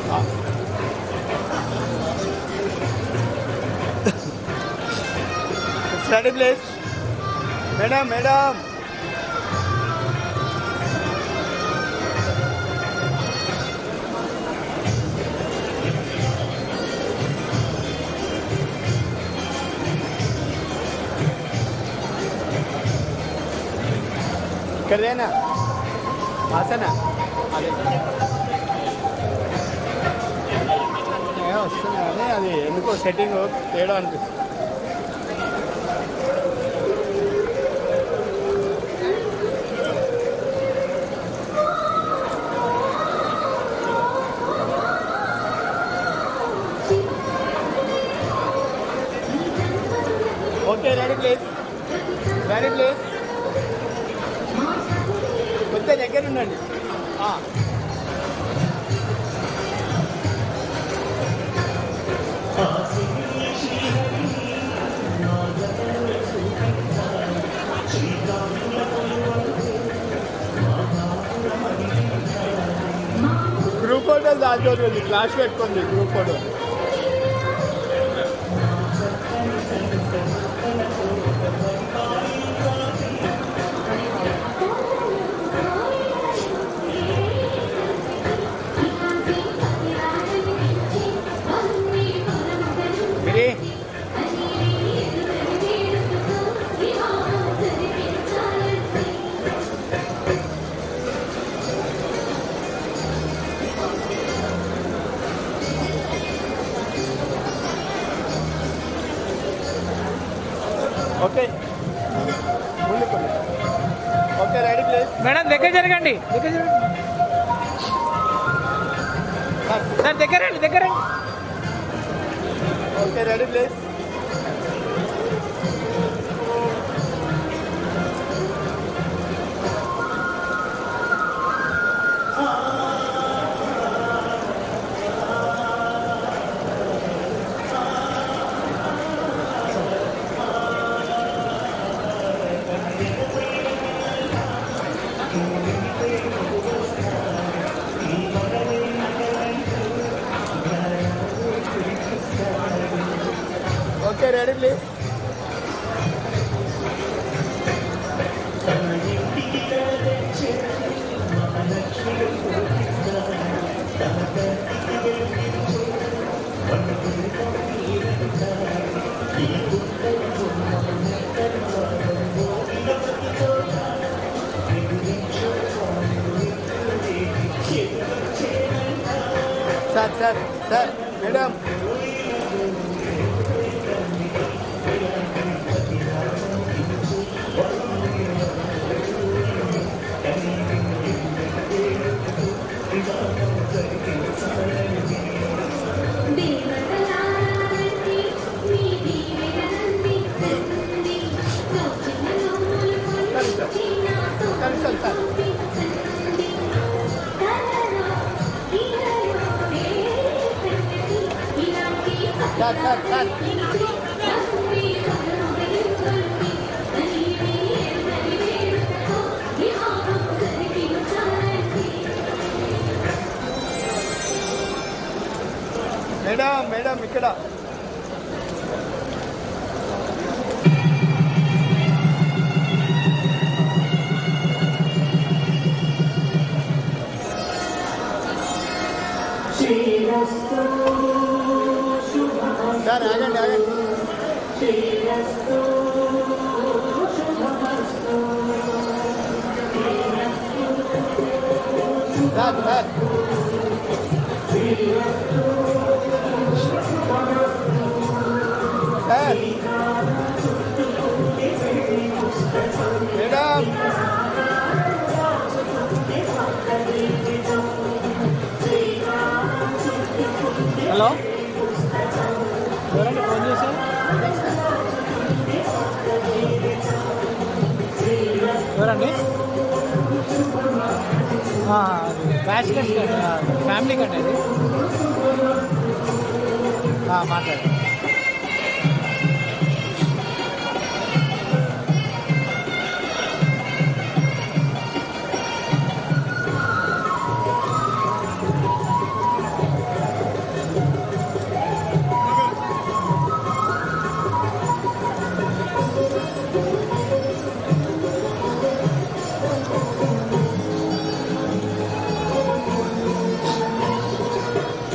Study please madam madam ఇక్కడదేనా ఆసనా అదే ఏ వస్తుంది కానీ అది ఎందుకో సెట్టింగ్ తేడా అనిపిస్తుంది okay ready place ready please కొద్దిగా దగ్గర ఉండండి ఆ. గ్రూప్ ఫోటోలు దాచుకోండి క్లాస్ పెట్టుకోండి గ్రూప్ ఫోటో ఇది ఓకే ముందుకు ఓకే రెడీ ప్లేస్ మేడం దగ్గర జరగండి దగ్గర జరగండి సార్ దగ్గర రండి దగ్గర రండి okay ready please okay ready please sir sir sir madam sir sir sir madam madam ఇక్కడ సార్ ఆగండి ఆగండి sir sir sir madam hello ఎవరండి ఫోన్ చేశారు ఎవరండి బ్యాచిలర్స్ ఫ్యామిలీ కండి అది ఆ, మాట్లాడండి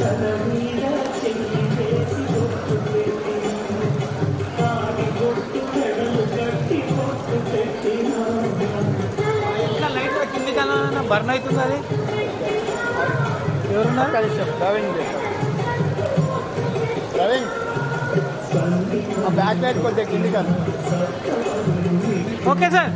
ఎట్లా లైట్ కింది కన్నా బర్న్ అవుతుంది అది ఎవరున్నారు కలిసి ప్రవీణ్ ప్రవీణ్ ఆ బ్యాక్ లైట్ కొద్దిగా కింది కాదు okay sir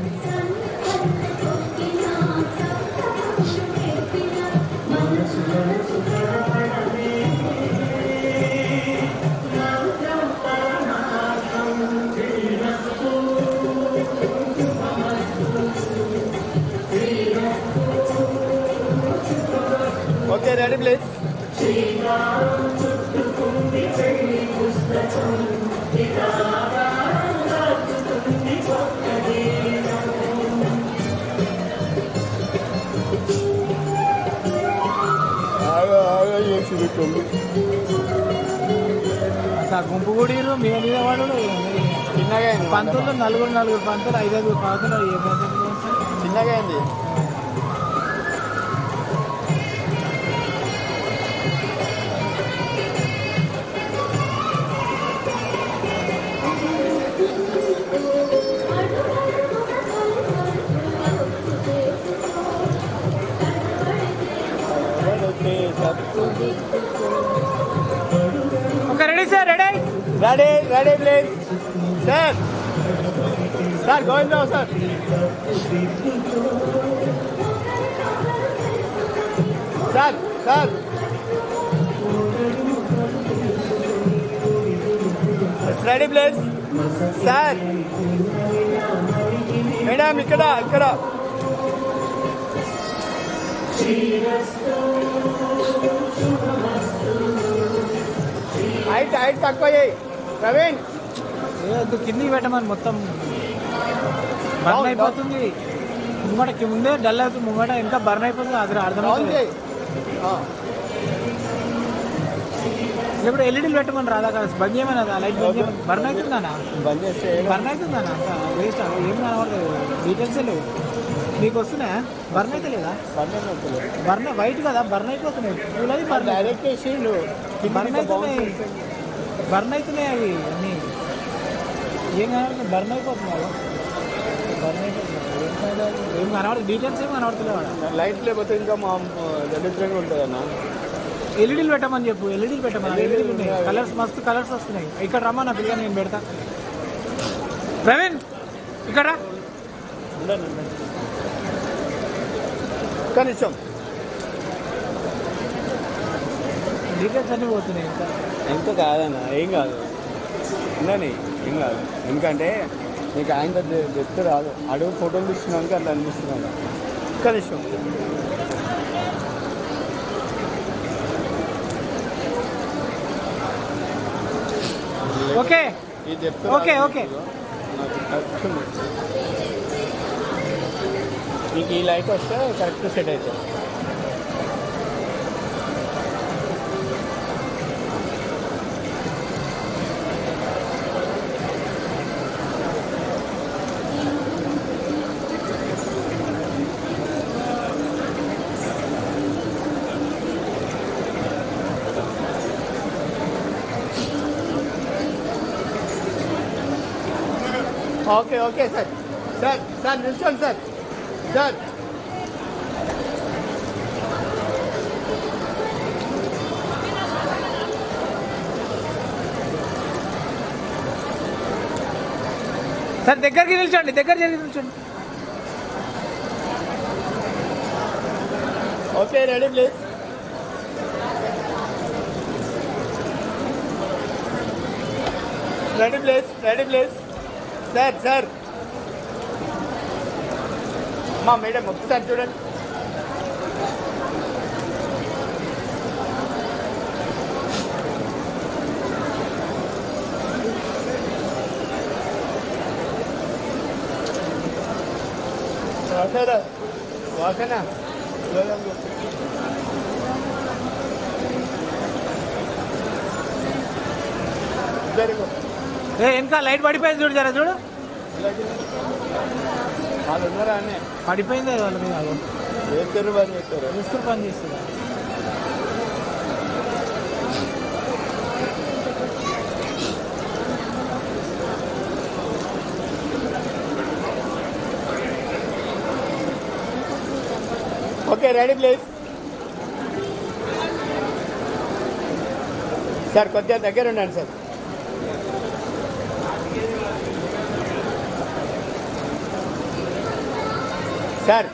okay ready please ఆగా ఆగా చేసింది కొమ్మి అసలు ఆ గుంపు కూడిరు మీద మీద వాడు చిన్నగా అయింది పంతులు నలుగురు నలుగురు పంతులు ఐదైదు పంతులు ఏ పంతులు సార్? చిన్నగా అయింది okay ready sir ready ready ready please sir sir Govindarao sir sir sir ready please sir madam ఇక్కడ ఇక్కడ హైట్ హైట్ తక్కువ చేయి ప్రవీణ్ ఏదో కిందికి పెట్టమని మొత్తం బర్న్ అయిపోతుంది ముంగట ముందే డల్ అవుతుంది ముంగట ఎంత బర్న్ అయిపోతుంది అది ఆన్ అర్థమవుతుంది చేయి ఆ. ఇప్పుడు ఎల్ఈడీలు పెట్టమని రాదా కదా బంద్ చేయమని అది లైట్ బంద్ చేయమని బర్న్ అవుతుందానా బంద్ చేస్తే బర్న్ అవుతుందానా అంత వేస్ట్ ఏం కనబడలేదు డీటెయిల్స్ లేవు మీకు వస్తున్నాయా బర్న్ అయితే లేదా బంద్ అవుతుంది బర్న్ వైట్ కదా బర్న్ అయిపోతున్నాయి పూలది బర్న్ డైరెక్ట్ చేసిండు బర్న్ అవుతున్నాయి బర్న్ అవుతున్నాయి అవి అన్ని ఏం కనబడుతుంది బర్న్ అయిపోతున్నాయి బర్న్ అయిపోతున్నాయి ఏం కనబడదు? ఏం కనబడదు డీటెయిల్స్ ఏం కనబడతలేవు ఆడ లైట్ లేకపోతే ఇంకా మా దరిద్రంగా ఉంటుంది అన్న ఎల్ఈడీలు పెట్టమని చెప్పు ఎల్ఈడీలు పెట్టమని ఎల్ఈడీలు ఉన్నాయి కలర్స్ మస్తు కలర్స్ వస్తున్నాయి ఇక్కడ రమ్మా నా పిల్లలు నేను పెడతా ప్రవీణ్ ఇక్కడ రా. కనీసం డీటెయిల్స్ అన్నీ పోతున్నాయి ఇంకా ఎంత కాదన్న ఏం కాదు ఉందని ఏం కాదు ఎందుకంటే నీకు ఆయన చెప్తే రాదు అడుగు ఫోటోలు తీస్తున్నాక అట్లా అనిపిస్తున్నాను కనీసం ఓకే ఇది చెప్తే ఓకే, రాదు ఓకే. నాకు కరెక్ట్ ఉంది. నీకు ఈ లైట్ వస్తే కరెక్ట్ సెట్ అవుతుంది okay okay sir sir sir నిల్చోండి సార్ సార్ సార్ దగ్గరికి నిల్చోండి దగ్గర జరిగి నిల్చోండి okay ready please ready please ready please sir sir మా మేడం ఒకసారి చూడండి వాసన వాసన జరుగు ఏ ఇంకా లైట్ పడిపోయింది చూడు జరా చూడు వాళ్ళు ఉన్నారా అన్నీ పడిపోయింది అది వాళ్ళ మీద చేస్తారు పని చేస్తారు చూసుకుని పని చేస్తుంది ఓకే రెడీ ప్లీజ్ సార్ కొద్దిగా దగ్గర ఉండండి సార్ సార్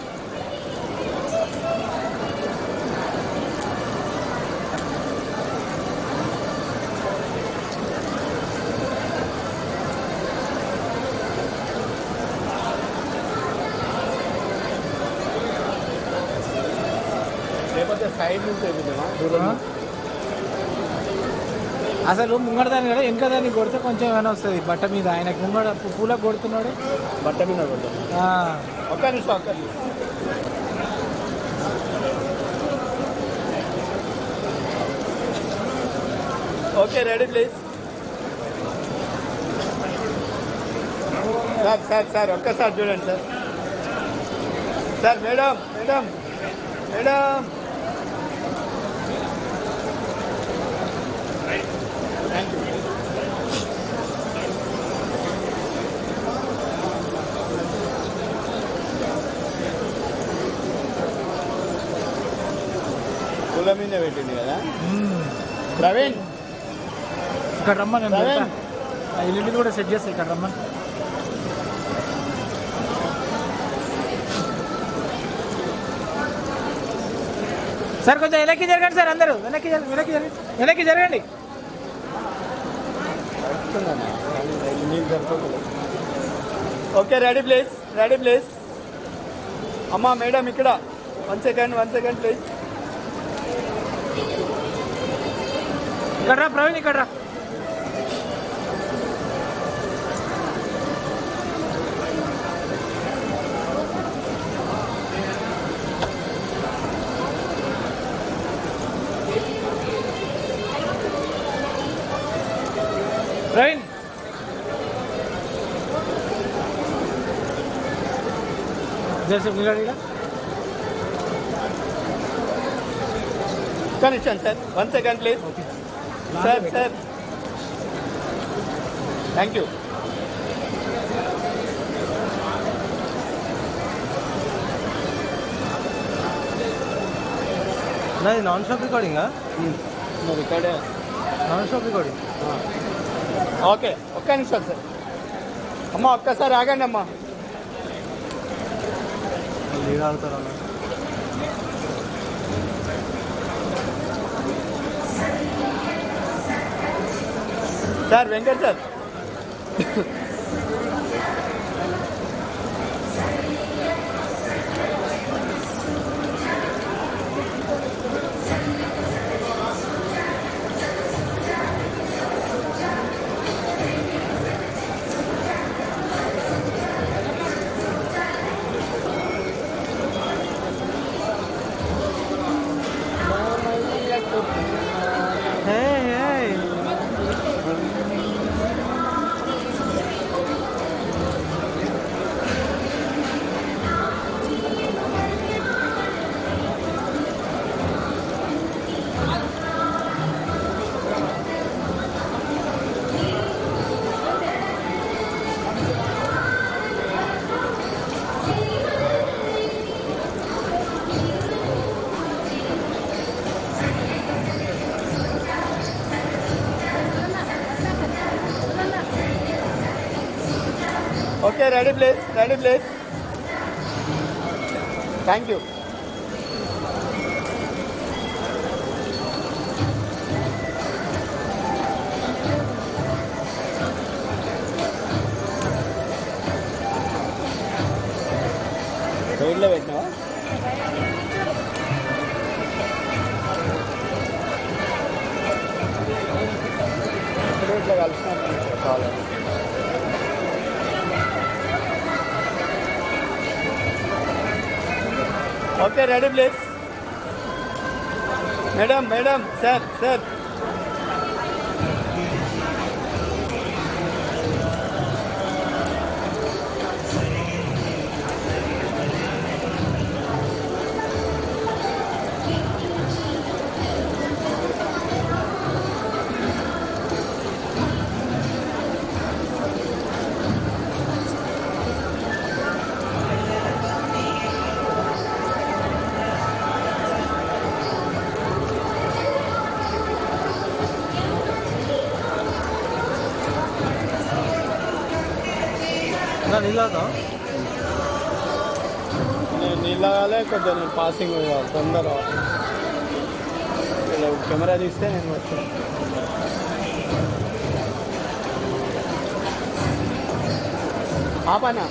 లేకపోతే సైడ్ నుంచి వెళ్దామా దూరం నుంచి? అసలు ముంగడ దాన్ని కదా వెనక దాన్ని కొడితే కొంచెం ఏమైనా వస్తుంది బట్ట మీద ఆయన ముంగడ పూలకు కొడుతున్నాడు బట్ట మీద కొడతాం ఆ, ఒక్క నిమిషం ఒక్క నిమిషం okay ready please sir sir sir ఒక్కసారి చూడండి sir sir madam madam madam thank you కుల మీద పెట్టింది కదా మ్మ్. ప్రవీణ్ ఇక్కడ రమ్మని నేను ప్రవీణ్. పెడతా. ఆ ఎల్లుండి కూడా సెట్ చేస్తా ఇక్కడ రమ్మని సార్ కొంచెం వెనక్కి జరగండి సార్ అందరూ వెనక్కి జరగండి వెనక్కి జరగండి వెనక్కి జరగండి okay ready please ready please అమ్మా మేడం ఇక్కడ one second one second please ఇక్కడ రా ప్రవీణ్ ఇక్కడ రా ప్రవీణ్ జరసేపు నిలబడి ఈడ. Connection sir one second please sir sir thank you నాది నాన్ స్టాప్ రికార్డింగా మరి ఇక్కడే నాన్ స్టాప్ రికార్డింగ్ ఓకే ఒక్క నిమిషం సార్ అమ్మ ఒక్కసారి ఆగండి అమ్మా లీడ్ ఆగుతారా సార్ వెంకట్ సార్ హే హే okay ready please ready please thank you సైడ్లో పెట్టినావా ఇప్పుడు ఇట్లా కలిసినట్టు కావాలి okay ready please madam madam sir sir అలా నీళ్ళు తాగుతావా నేను నీళ్ళగాలే కొంచెం నేను పాసింగ్ తొందర ఇలా కెమెరా తీస్తే నేను వచ్చాను ఆపనా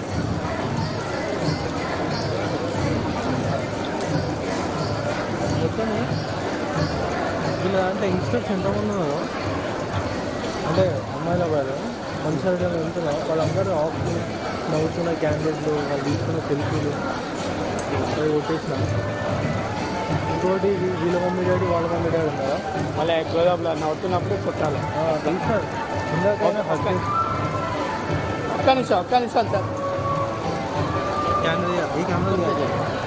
మొత్తం వీళ్ళ అంటే యంగ్స్టర్స్ ఎంతమంది ఉన్నారు అంటే అమ్మాయిల వాళ్ళు మంచి సైడ్ వెళ్తున్నారు వాళ్ళందరూ ఆఫ్ నవ్వుతున్న క్యాండిడేట్లు వాళ్ళు తీసుకున్న సెల్ఫీలు అవి కొట్టేసిన ఇంకోటి వీ- వీళ్ళ మమ్మీ డాడీ వాళ్ళ మమ్మీ డాడీ ఉన్నారా మళ్ళీ గోదాపులో నవ్వుతున్నప్పుడు కొట్టాలి ఆ, తెలుసు సార్ ఇందాక హక్ చేసి ఒక్క నిమిషం ఒక్క నిమిషం సార్ కెమెరా ఈ కెమెరా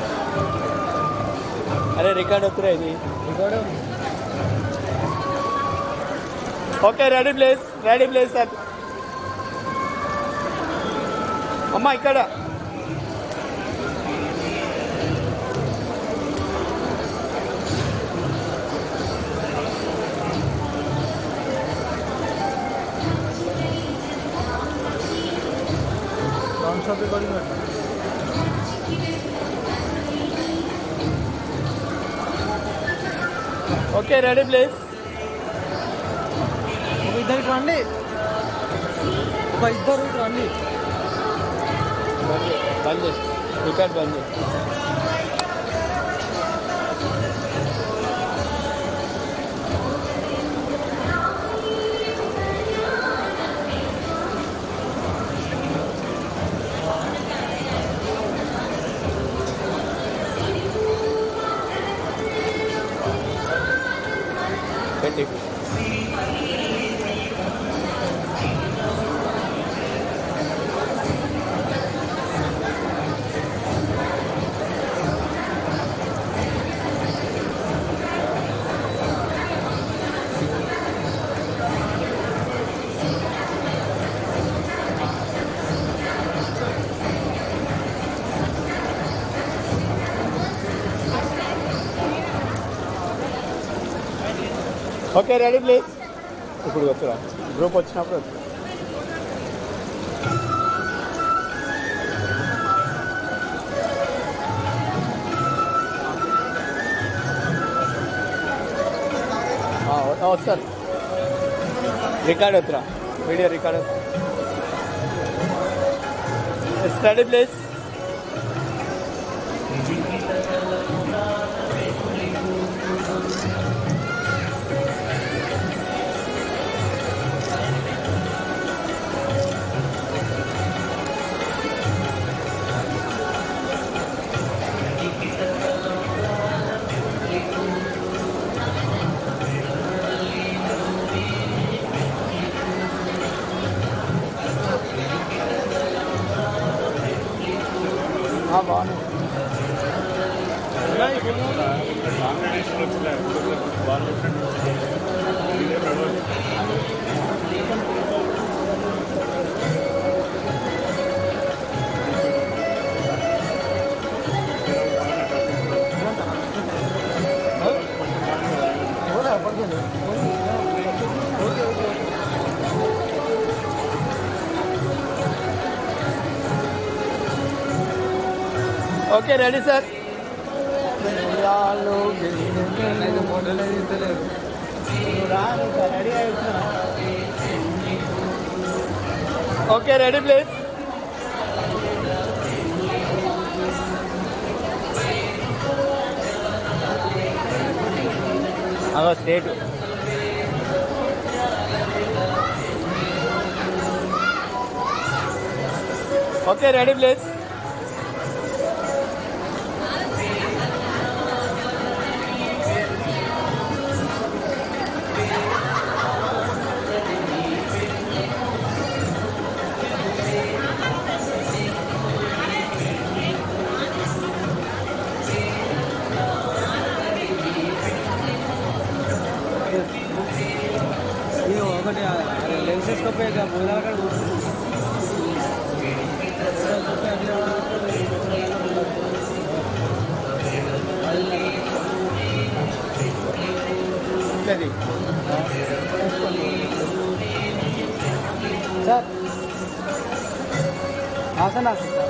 అరే రికార్డ్ వస్తురా ఇది ఇక్కడ okay ready place ready please sir అమ్మ ఇక్కడ నాన్ స్టాప్ రికార్డింగ్ పెట్టిన ఓకే రెడీ ప్లేస్ ఒక ఇద్దరికి రండి ఒక ఇద్దరు రండి బంద్ చేయి, బంద్ చేసి రికార్డ్ బంద్ చేయి పెట్టి ఓకే రెడీ ప్లీజ్ ఇప్పుడు వచ్చురా గ్రూప్ వచ్చినప్పుడు వచ్చు వస్తారు రికార్డ్ వద్దురా వీడియో రికార్డ్ స్టడీ ప్లేస్ బాగున్నాయి okay ready sir okay ready please అదో స్టేట్ ఓకే రెడీ ప్లీజ్ ఇది ఒకటి లెన్స్ వేసుకోపోయి ఇక భోజనాల కాడ కూర్చుంది అది సార్ ఆసన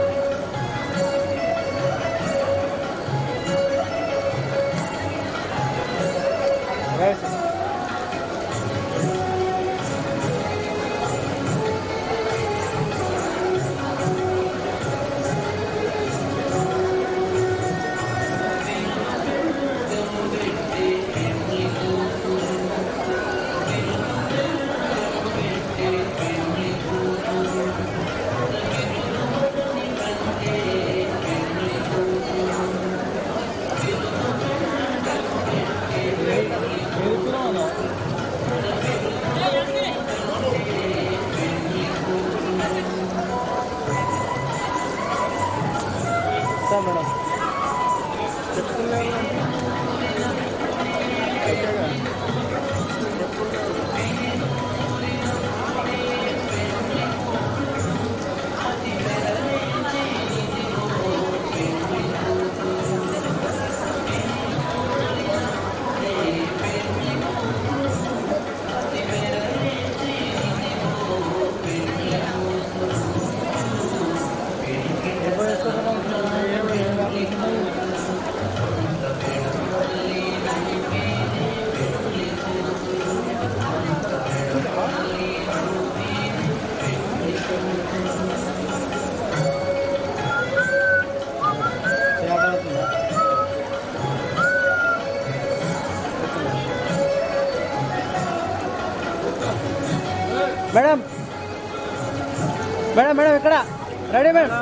sir madam madam madam madam ఇక్కడ రెడీ మేడం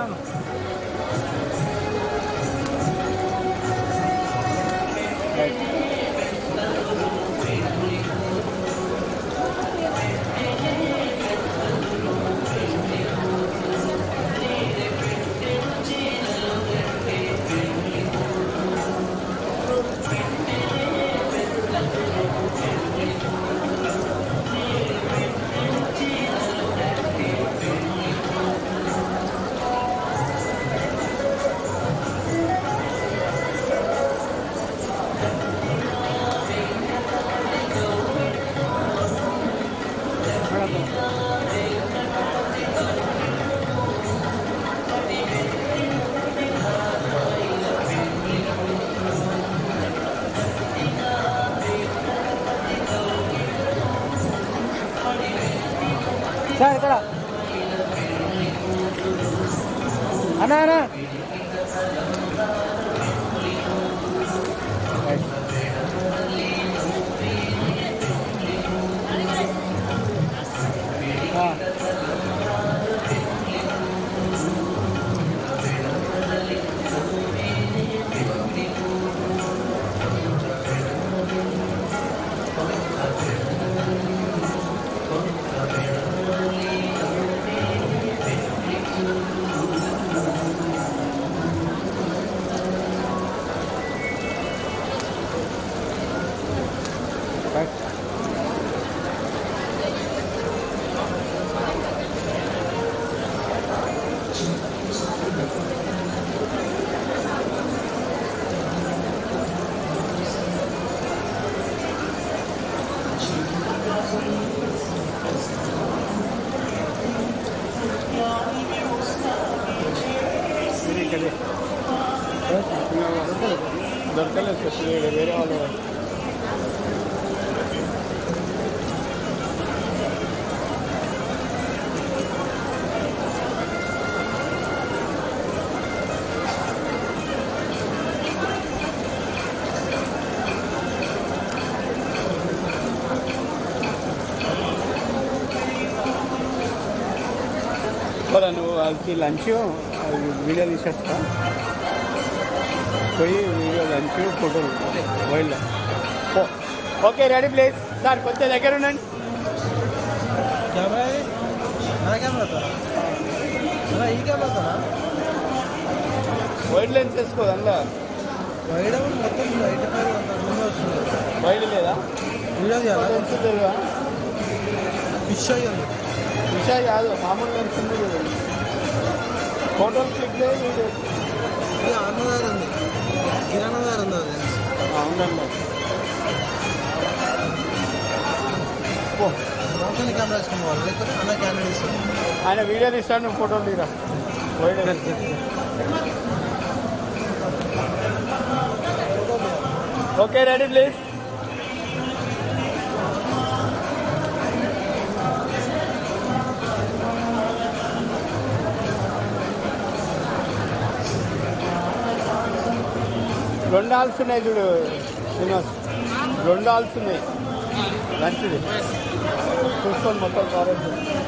సార్ ఇక్కడ అన్నా అన్నా దొరకలేదు స్పెషల్ వేరే వాళ్ళు మరి నువ్వు వాళ్ళకి లంచ్ వీడియో తీసేస్తా పోయి వీడియో లంచ్ ఫోటోలు వైల్డ్ ఓకే రెడీ ప్లేస్ సార్ కొంచెం దగ్గర ఉండండి కెమెరా నా కెమెరా అలా ఈ కెమెరా వైల్డ్ లెన్స్ వేసుకోదు అందులో వైడ్ మొత్తం ఎయిటీ ఫైవ్ ముందు వస్తుంది వైల్డ్ లేదా వీడియో చేయాలా లెన్స్ తెలియదా ఫిష్ అయ్యింది విషయ కాదు మామూలు లెన్స్ ఉంది ఫోటోలు క్లిక్ చేయి వీడియో ఇది అన్నదారు ఉంది కిరాణా గారు ఉంది అది అవునండి మోషన్ కెమెరా వేసుకోవాలి లేకపోతే అన్న కెమెరా ఇస్తాను ఆయన వీడియో తీస్తాడు నువ్వు ఫోటోలు తీరా ఓకే రెడీ ప్లీజ్ రెండు హాల్స్ ఉన్నాయి చూడు శ్రీనివాస్ రెండు హాల్స్ ఉన్నాయి మంచిది చూసుకొని మొత్తం కవరేజ్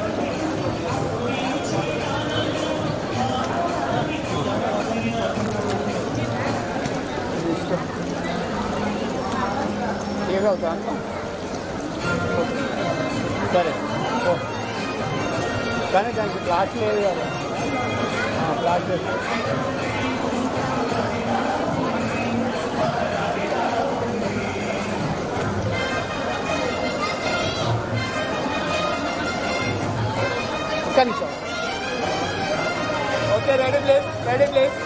ఇష్టం ఏమవుతా సరే ఓ కానీ దానికి క్లాస్ లేదు కదా క్లాస్ లేదు ఒక్క నిమిషం okay ready place ready please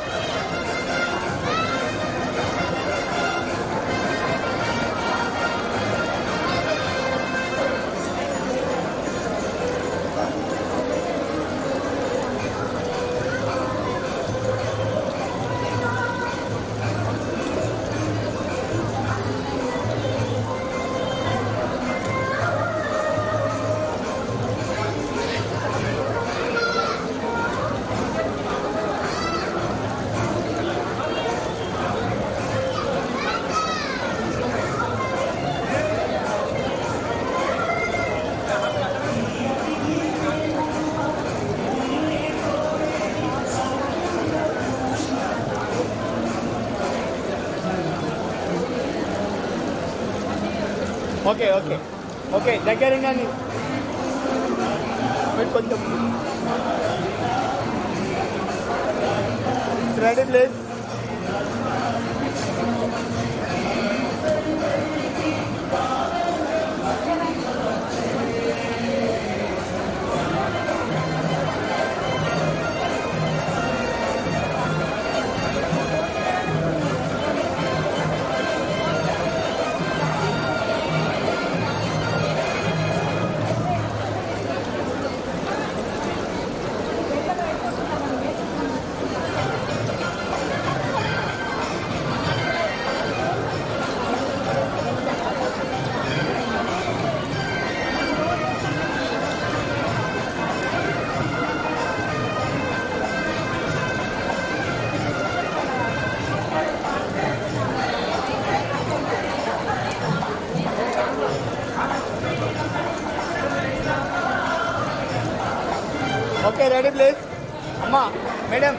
okay okay okay దగ్గర ఉండండి మీరు కొంచెం ready please okay ready please అమ్మా మేడం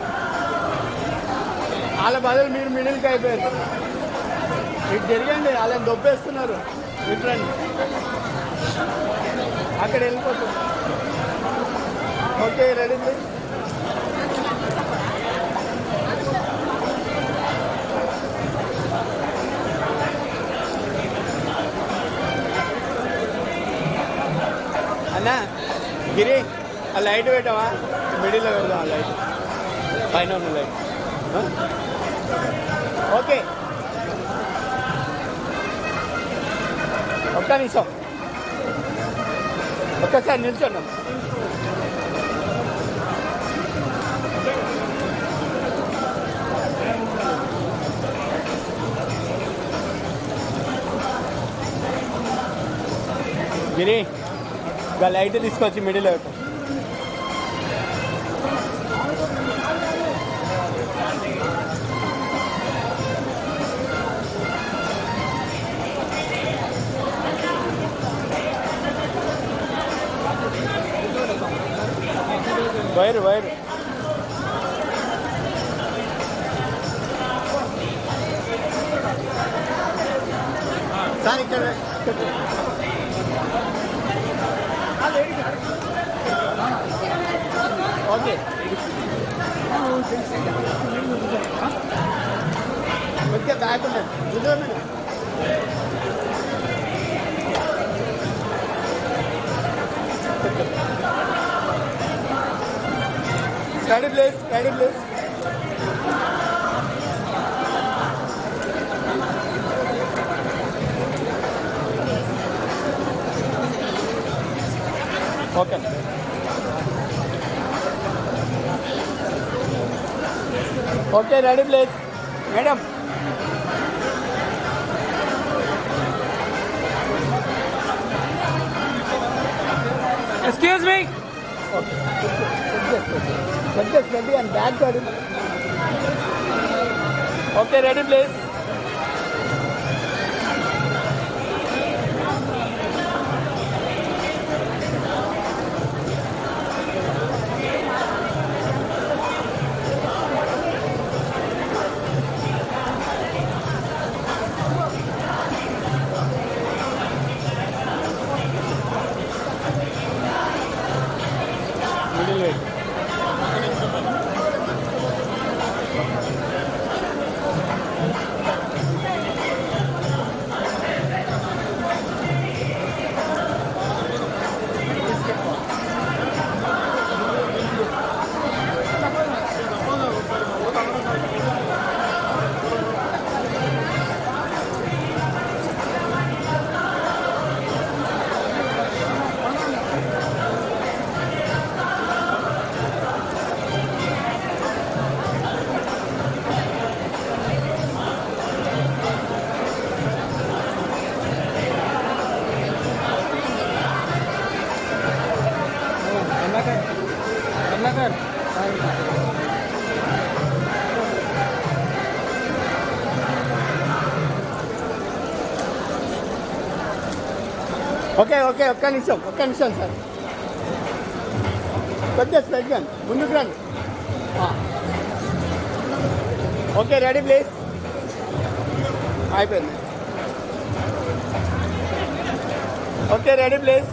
వాళ్ళ బదులు మీరు మిడిల్కి అయిపోయారు ఇటు జరిగండి వాళ్ళని దొబ్బేస్తున్నారు ఇట్రండి అక్కడ వెళ్ళిపోతుంది ఓకే రెడీ ప్లీజ్ అన్నా గిరి ఆ లైట్ పెట్టావా మిడిల్లో పెడదాం ఆ లైట్ పైన ఉన్న లైట్ ఆ? ఓకే ఒక్క నిమిషం ఒక్కసారి నిల్చున్నాం గిరి ఇంకా లైట్ తీసుకొచ్చి మిడిల్ పెట్టు వైరు వైరు సార్ ఇక్కడ ఇక్కడ ఓకే కొద్దిగా బ్యాక్ ఉండదు ఇదిగో madam steady please steady please okay okay ready please madam excuse me okay subject ready and back గారు okay ready please middle wait Karunakar Karunakar okay okay ఒక్క నిమిషం ఒక్క నిమిషం సార్ కొద్దిగా స్పెడ్ గన్ ముందుకు రండి ఆ. ఓకే రెడీ ప్లీజ్ అయిపోయింది okay ready please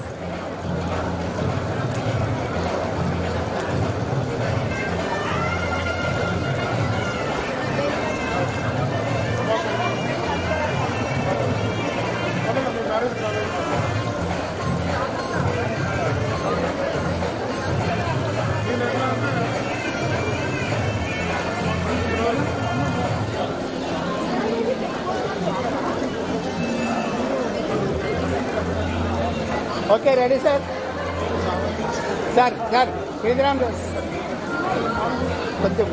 okay ready sir sir sir Sriram కొంచెం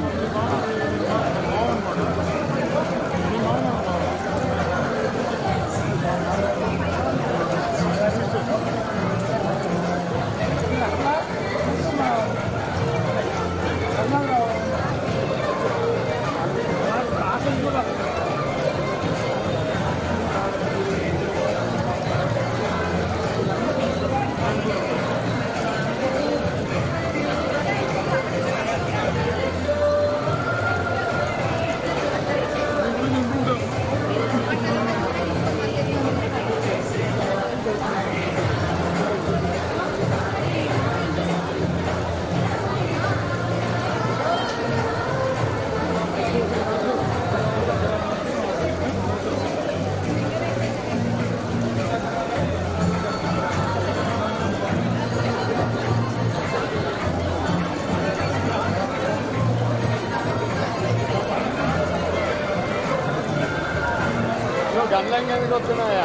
నువ్వు గంటలంగా ఎందుకు వస్తున్నాయా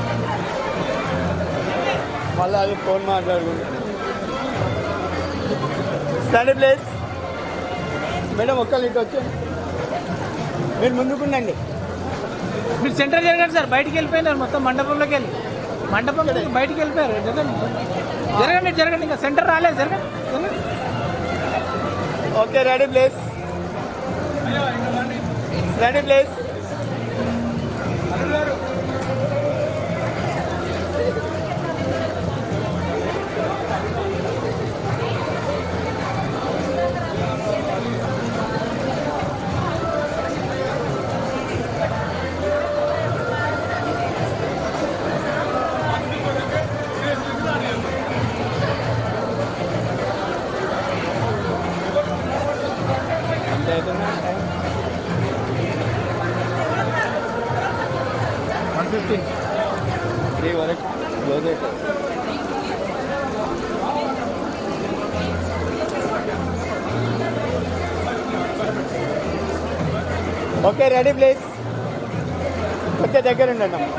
మళ్ళీ అది ఫోన్ మాట్లాడుకుంటా స్టడీ ప్లేస్ మేడం ఒక్కళ్ళు ఇటు వచ్చి మీరు ముందుకుండండి మీరు సెంటర్ జరగండి సార్ బయటికి వెళ్ళిపోయినారు మొత్తం మండపంలోకి వెళ్ళి మండపం నుంచి బయటికి వెళ్ళిపోయారు జరగండి జరగండి జరగండి ఇంకా సెంటర్ రాలేదు జరగండి జరగండి okay ready place ready please ఎంత అవుతుందా టైం వన్ ఫిఫ్టీన్ త్రీ వరకు క్లోజ్ అవుతుంది ఓకే రెడీ ప్లీజ్ ఓకే దగ్గర ఉండండి అమ్మ.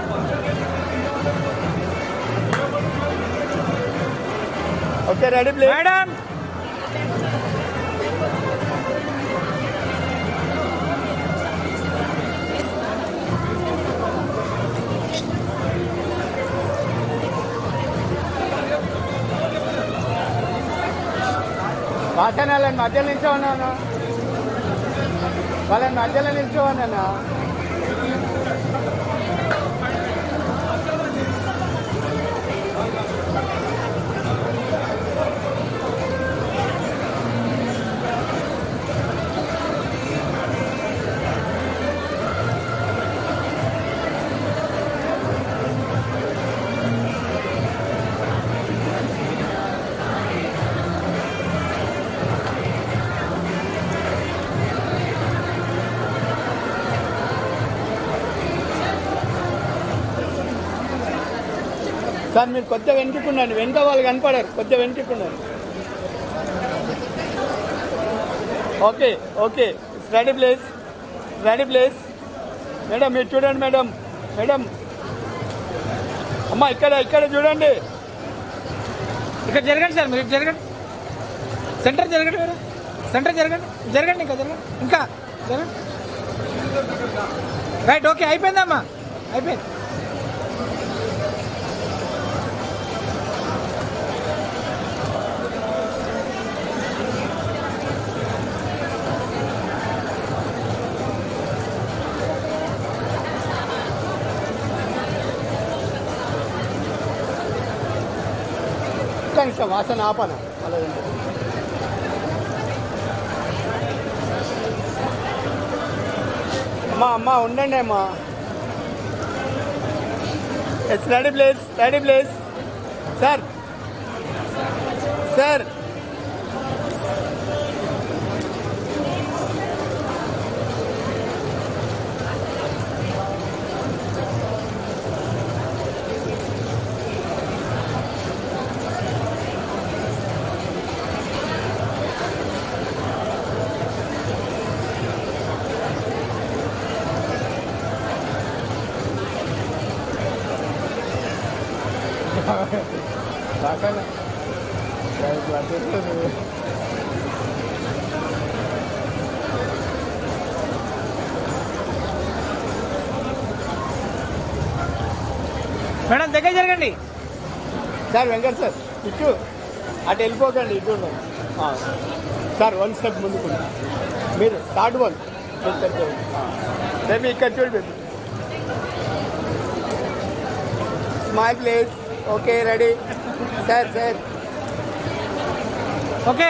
ఓకే రెడీ ప్లీజ్ మేడం వాసన వాళ్ళని మధ్యలో నిల్చోమన్నా వాళ్ళని మధ్యలో నిల్చోమన్నా సార్ మీరు కొద్దిగా వెనుకకుండండి వెనుక వాళ్ళు కనపడారు కొద్దిగా వెనుకకుండండి okay okay ready place ready please madam మీరు చూడండి మేడం మేడం అమ్మా ఇక్కడ ఇక్కడ చూడండి ఇక్కడ జరగండి సార్ మీరు ఇటు జరగండి సెంటర్ జరగండి మీరు సెంటర్ జరగండి జరగండి ఇంకా జరగండి ఇంకా జరగండి రైట్ ఓకే అయిపోయిందమ్మా అయిపోయింది ఒక్క నిమిషం వాసన ఆపన అలాగే అమ్మా అమ్మా ఉండండి అమ్మా yes ready place ready please sir sir వాసన మేడం దగ్గర జరగండి సార్ వెంకట్ సార్ ఇటు అటు వెళ్ళిపోకండి ఇటు ఉండండి. ఆ. సార్ వన్ స్టెప్ ముందుకు మీరు థర్డ్ వన్ బేబీ ఇక్కడ చూడు baby smile place okay ready sir sir okay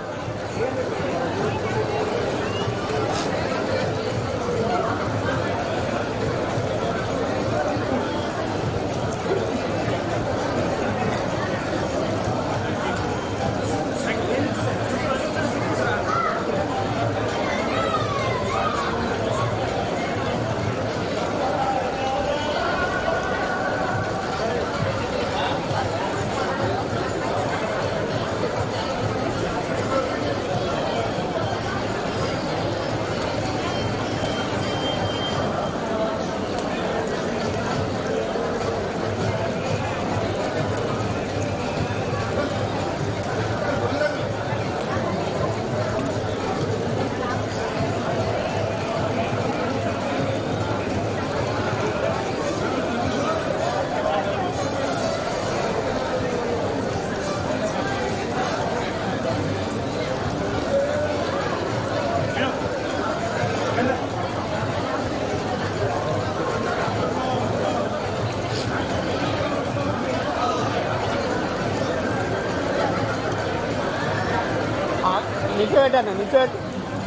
నిల్చోబెట్టాను నిల్చోబెట్టు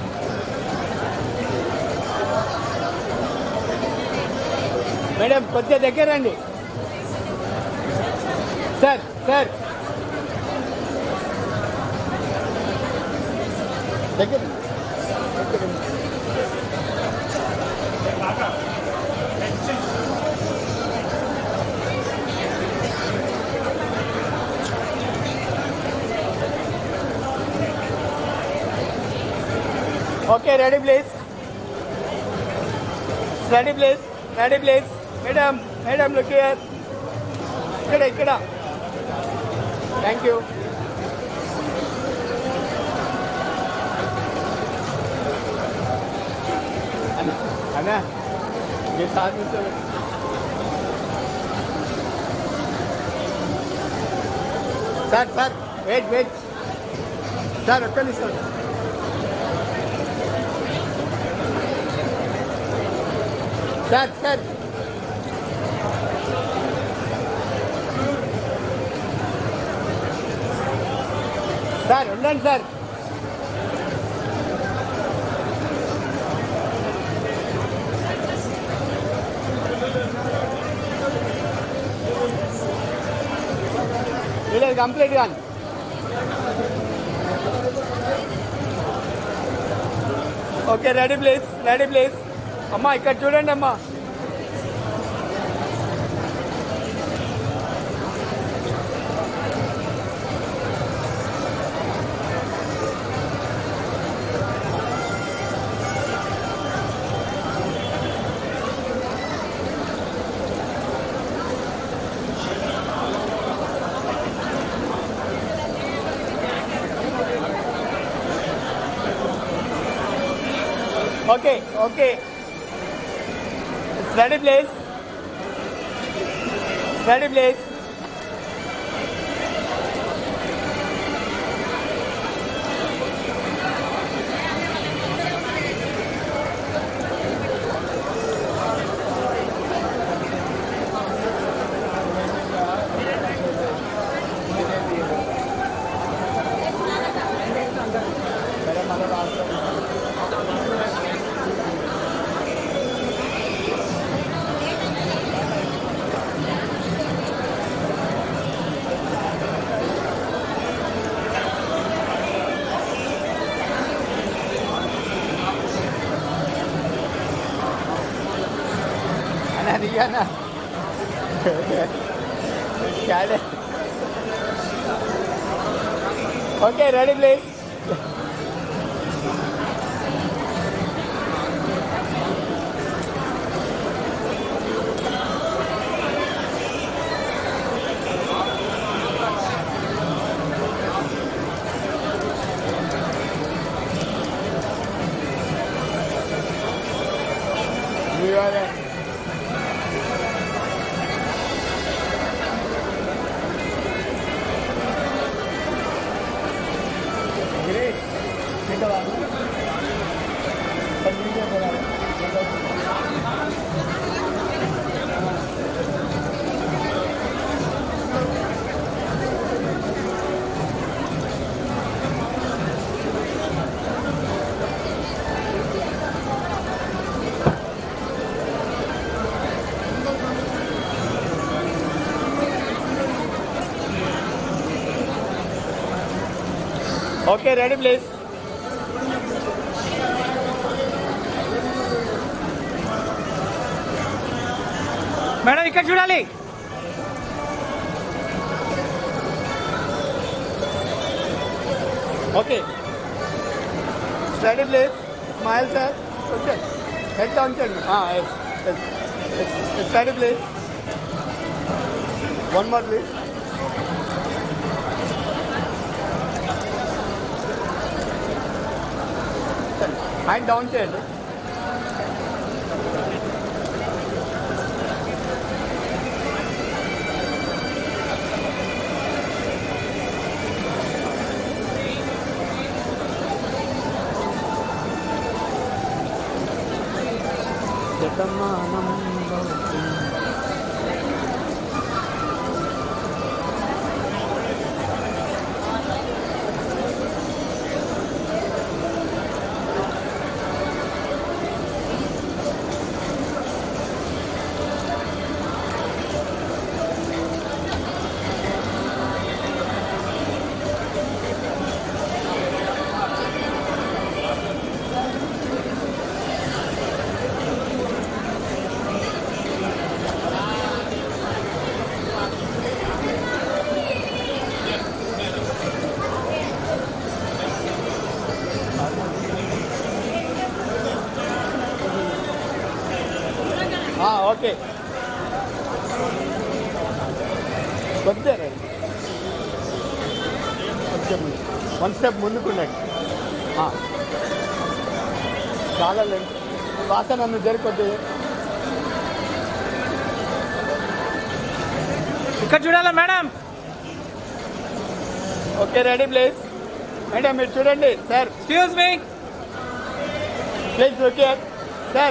మేడం కొద్దిగా దగ్గర రండి సార్ సార్ దగ్గర okay ready please ready please ready please madam madam look here ఇక్కడ ఇక్కడ థ్యాంక్ యూ అన్నా మీ సార్ నుంచోబెట్టు. Sir sir wait wait sir ఒక్క నిమిషం సార్ సార్ సార్ ఉండండి సార్ వీళ్ళది కంప్లీట్ కానీ okay ready place ready place అమ్మా ఇక్కడ చూడండి అమ్మా okay okay ready place ready place అన్నా దిగానా క్యాడే ఓకే రెడీ ప్లీజ్ ఇవాళ గ్రేట్ తింటావా పది నిమిషాలు పోవాలి. ఓకే రెడీ ప్లీజ్ మేడం ఇక్కడ చూడాలి okay ready please smile sir okay head down చేయండి yes yes ready please one more please hand down చేయండి ఓకే కొద్దిగా రండి. కొంచెం ముందు వన్ స్టెప్ ముందుకుండండి ఆ. చాలా లెంత్ వాసన నన్ను జరికొద్ది ఇక్కడ చూడాలా madam okay ready please madam మీరు చూడండి sir excuse me please look here sir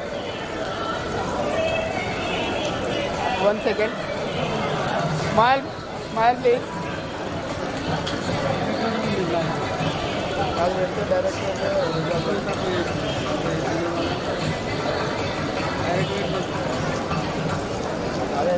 one second smile smile please అది పెడితే డైరెక్ట్ అదే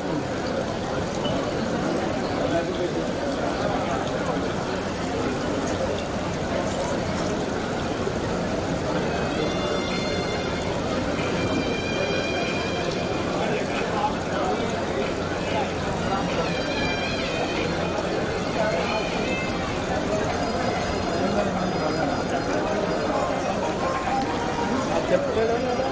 చెప్పలేదు కదా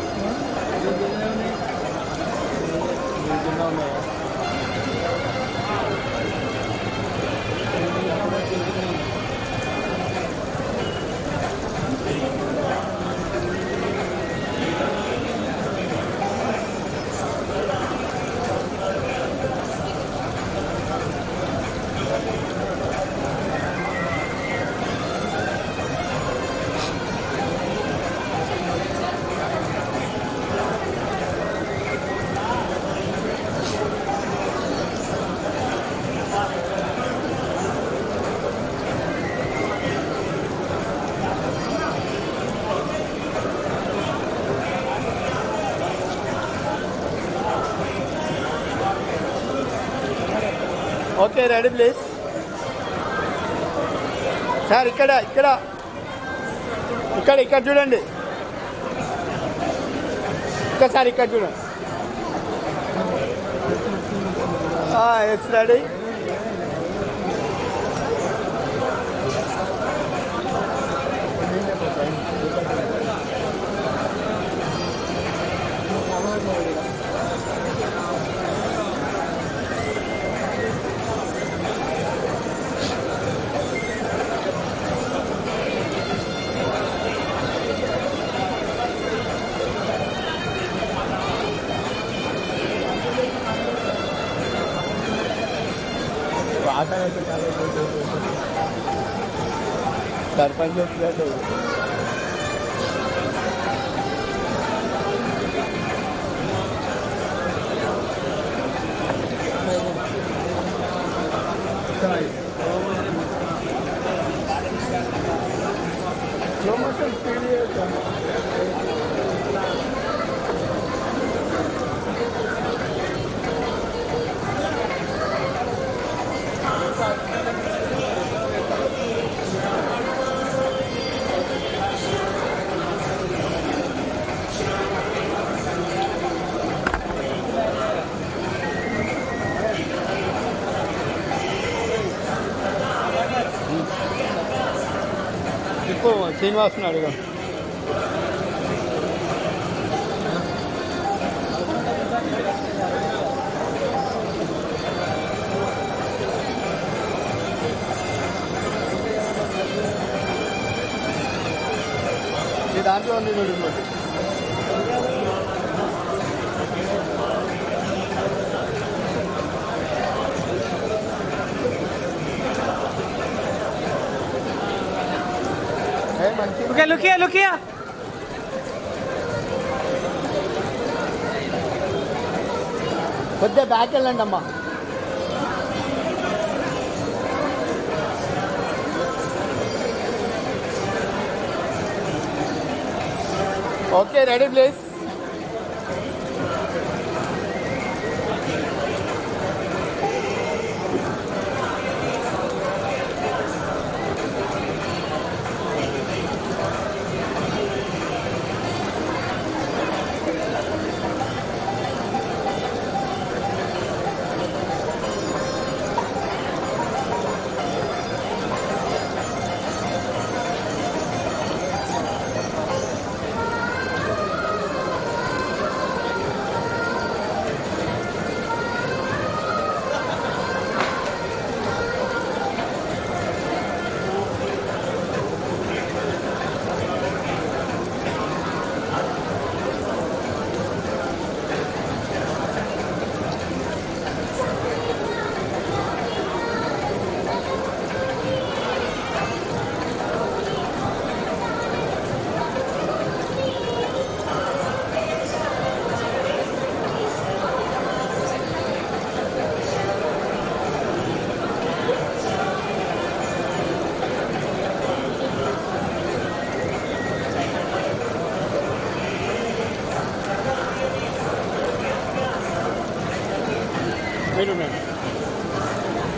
ఓకే రెడీ ప్లీజ్ సార్ ఇక్కడ ఇక్కడ ఇక్కడ ఇక్కడ చూడండి ఒక్కసారి ఇక్కడ చూడండి ఎస్ రెడీ సర్పంచ్ వచ్చినట్టు స్లో మోషన్ స్పీడ్ ఇప్పుడు శ్రీనివాసుని అడుగు ఈ దాంట్లో ఉంది చూడు ఇంకోటి. ఏ మంచి okay look here look here కొద్దిగా బ్యాక్ వెళ్ళండి అమ్మా ఓకే రెడీ ప్లీజ్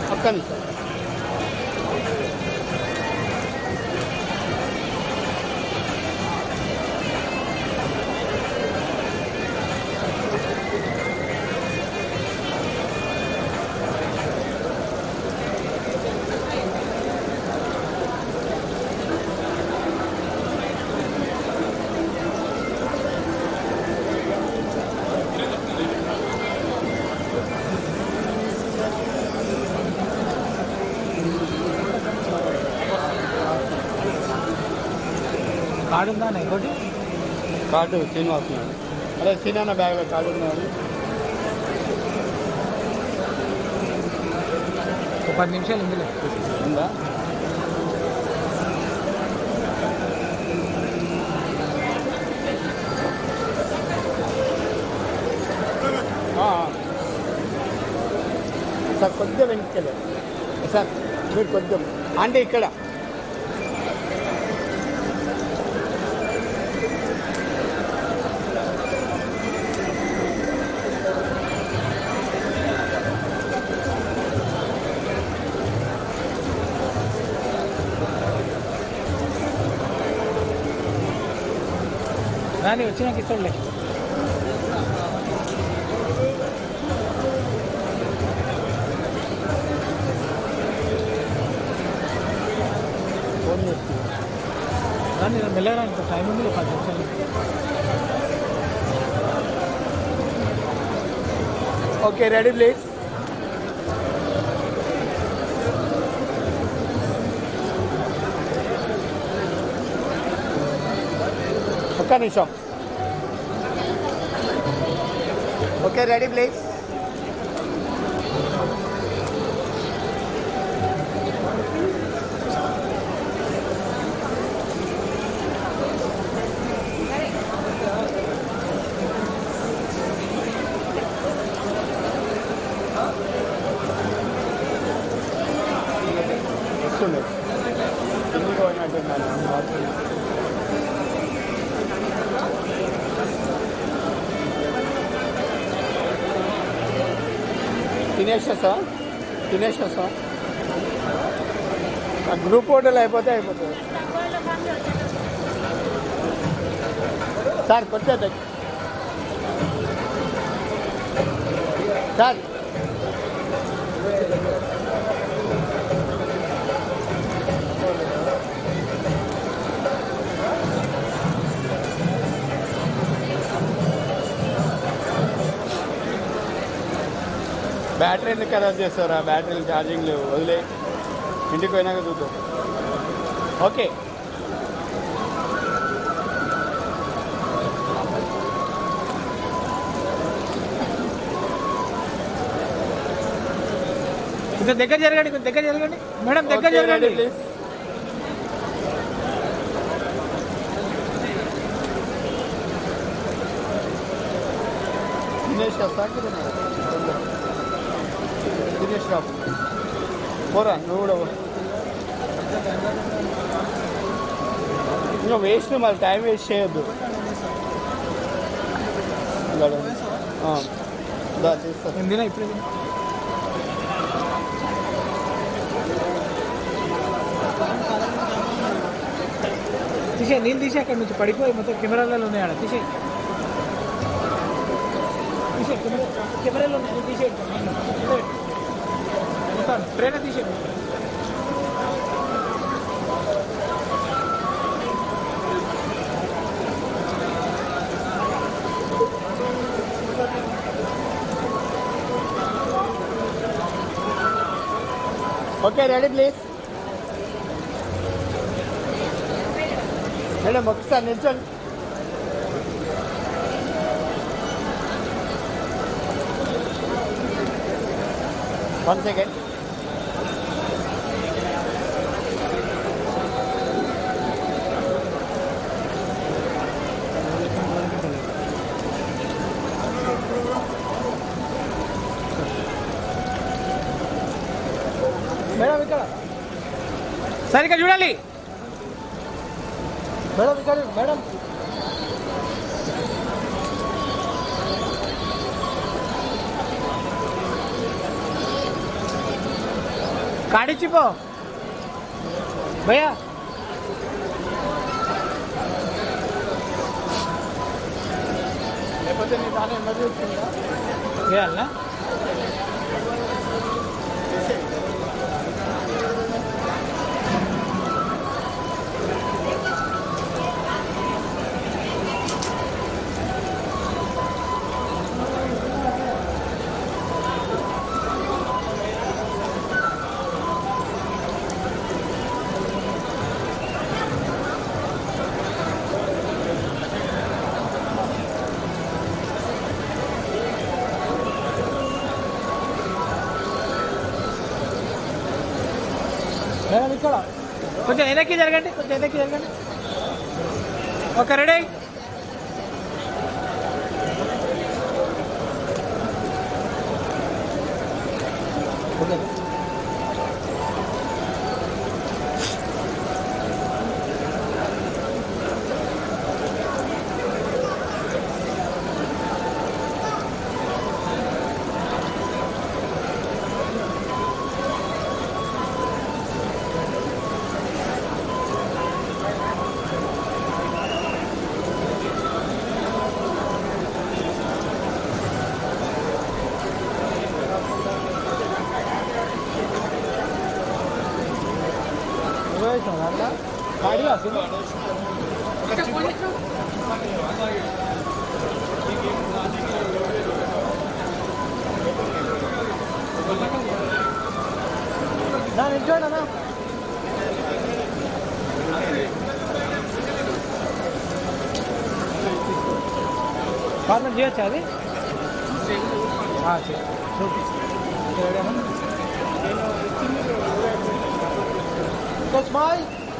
ఒక్క నిమిషం కార్డు ఉందా అన్న ఇంకోటి కార్డు శ్రీనివాస్ ఉన్నాడు అదే సీనాన్న బ్యాగ్లో కార్డు ఉన్నాడు ఒక పది నిమిషాలు ఇందులో ఉందా ఆ, ఆ. సార్ కొద్దిగా వెనక్కెళ్ళారు సార్ మీరు కొద్దిగా అంటే ఇక్కడ రాని వచ్చినాక ఇస్తాడులే ఫోన్ చేస్తున్నాను రాని మెల్లగా ఇంకో టైం ఉంది పది నిమిషాలు ఓకే రెడీ ప్లీజ్ ఒక్క నిమిషం ఓకే రెడీ ప్లీజ్ వస్తుండే కిందికి పోయినట్టున్నాను తినేసేసా తినేసేసా ఆ గ్రూప్ ఫోటోలు అయిపోతే అయిపోతుంది సార్ కొట్టే దగ్గర సార్ బ్యాటరీ ఎందుకు ఖరాబ్ చేస్తారా బ్యాటరీలు ఛార్జింగ్ లేవు వదిలే ఇంటికి పోయినాక చూద్దాం ఓకే కొంచెం దగ్గర జరగండి కొంచెం దగ్గర జరగండి మేడం దగ్గర జరగండి ప్లీజ్ దినేష్ వస్తా దినేష్ రావు పోరా నువ్వు కూడా పో. ఇంకా వేస్ట్ మళ్ళీ టైం వేస్ట్ చేయొద్దు ఇలా రా. ఆ. దా చేస్తా నేను తినా ఇప్పుడే తినా. తీసే నీళ్ళు తీసే అక్కడ నుంచి పడిపోయి మొత్తం కెమెరాలలో ఉన్నాయి ఆడ తీసే తీసే కెమెరా కెమెరాలో ఉన్నాయి తీసే మొత్తం ట్రైన్ తీసే ఓకే రెడీ ప్లీజ్ మేడం ఒకసారి నిల్చోండి వన్ సెకండ్ మేడం ఇక్కడ సరిగ్గా చూడాలి మేడం ఇక్కడ మేడం కాడిచ్చిపో భయ్యా లేకపోతే నీ దాని ఎమర్జెన్సీ ఉందా వేయాలనా మేడం ఇక్కడ కొంచెం వెనక్కి జరగండి కొంచెం వెనక్కి జరగండి ఓకే రెడీ ఓకే వేసాం అట్లా గాడి అసలు దాని ఇచ్చాడు అన్న ఫార్మల్ చేయొచ్చా అది ఆ, చేయి. చూపి. Smile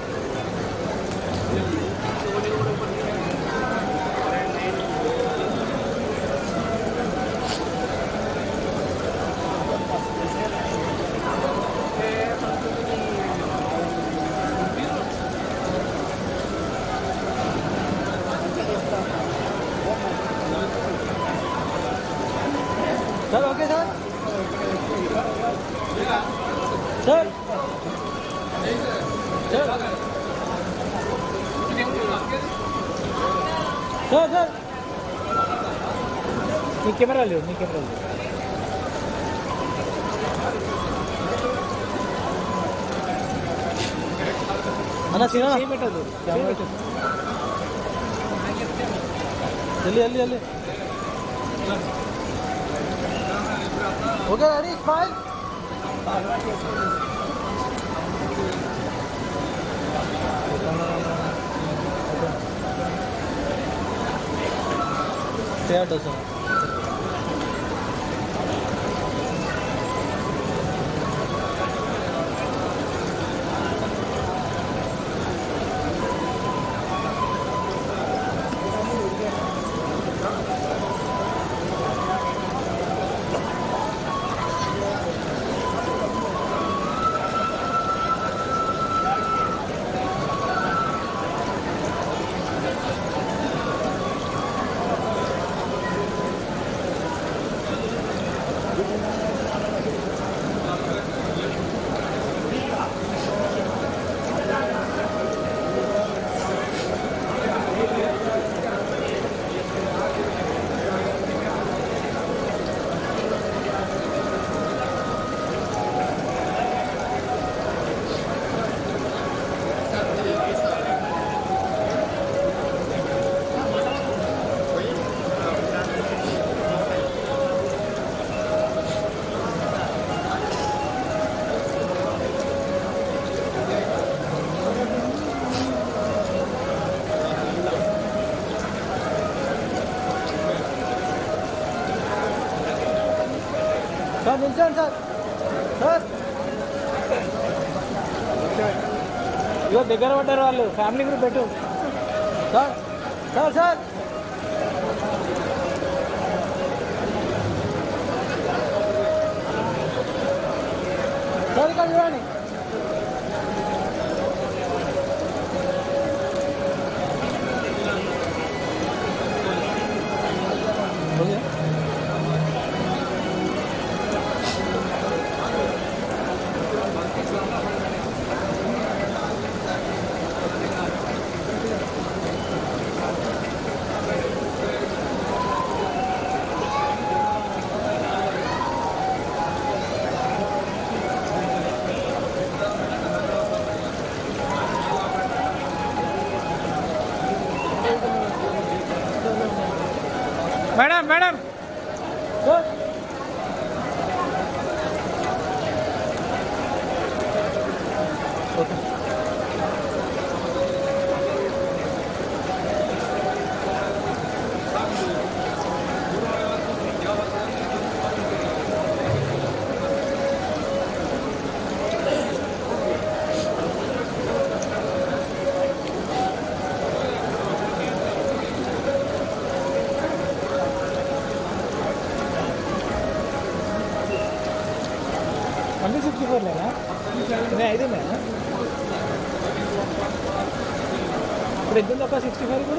sir okay sir sir sir sir నీ కెమెరా లేవు నీ కెమెరా లేవు అన్న సినా చేయి పెట్టదు చేయి పెట్టదు వెళ్ళి వెళ్ళి వెళ్ళి okay ready smile theatre sir sir నిల్చోండి సార్ సార్ ఇగో దగ్గర పడ్డారు వాళ్ళు ఫ్యామిలీ గ్రూప్ పెట్టు సార్ సార్ సార్ సార్ ఇక్కడ చూడండి ఓకే ఫోర్లేనా నేను ఐదు ఉన్నాయా ఇప్పుడు ఎంత ఉంది ఒక సిక్స్టీ ఫైవ్ ఇప్పుడు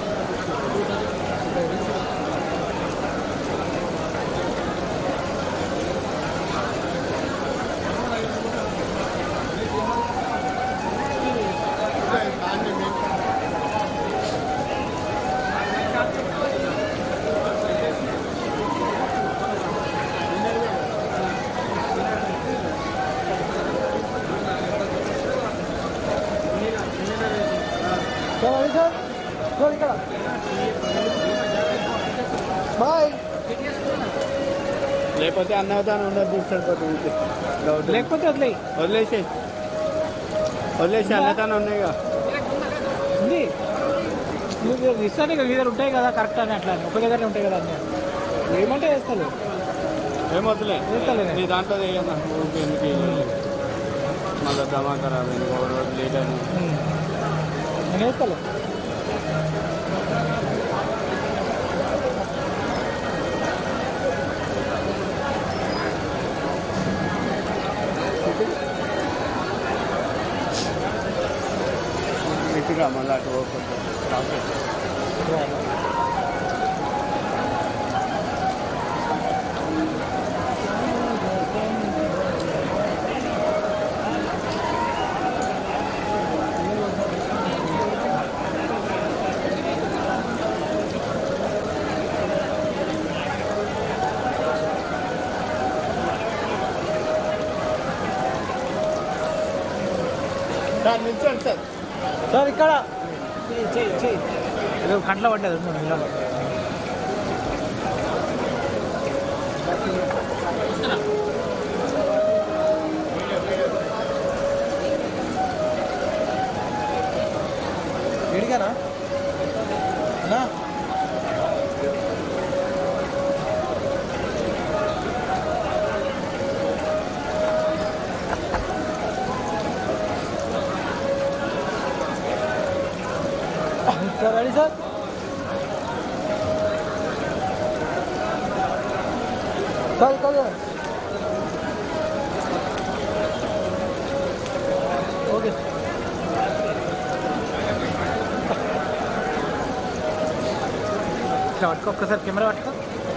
సార్ సార్ సార్ ఇక్కడ బాయ్ లేకపోతే అన్నదానం ఉండదు తీసుకెళ్ళిపోతుంది డౌట్ లేకపోతే వదిలేయి వదిలేసి వదిలేసి అన్నదానం ఉన్నాయిగా ఉంది నువ్వు ఇస్తాను ఇక వీధులు ఉంటాయి కదా కరెక్ట్ అని అట్లా అని. ఒక దగ్గర ఉంటాయి కదా అన్నీ ఏమంటే వేస్తాను ఏం వద్దులే వేస్తలే. నీ దాంట్లో వేయన్నా ఊరికే ఎందుకు వేయాలి? మళ్ళీ దమా ఖరాబ్ అయింది ఒక రోజు లేట్ అని నేను వేస్తాను ఇటుగా మళ్ళీ అటు పోకుండా ట్రాఫిక్. సార్ నిల్చోండి సార్ సార్ ఇక్కడ చెయ్యి చెయ్యి చెయ్యి ఏదో కంట్లో పడ్డది ఉండు, నిలబడు. ఏడిగానా నా సార్ రెడీ సార్ సార్ ఇక్కడ ఓకే ఇట్లా పట్టుకో ఒక్కసారి కెమెరా పట్టుకో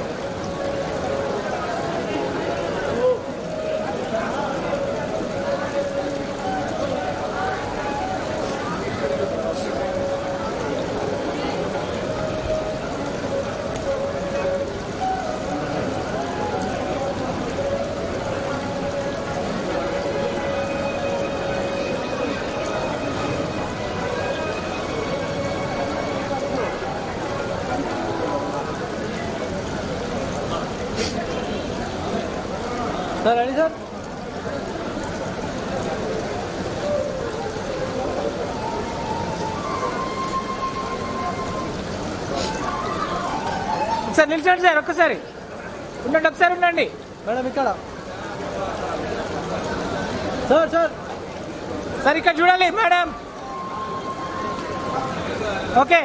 సార్ రెడీ సార్ ఒకసారి నిల్చోండి సార్ ఒక్కసారి ఉండండి ఒకసారి ఉండండి మేడం ఇక్కడ సార్ సార్ సార్ ఇక్కడ చూడాలి మేడం ఓకే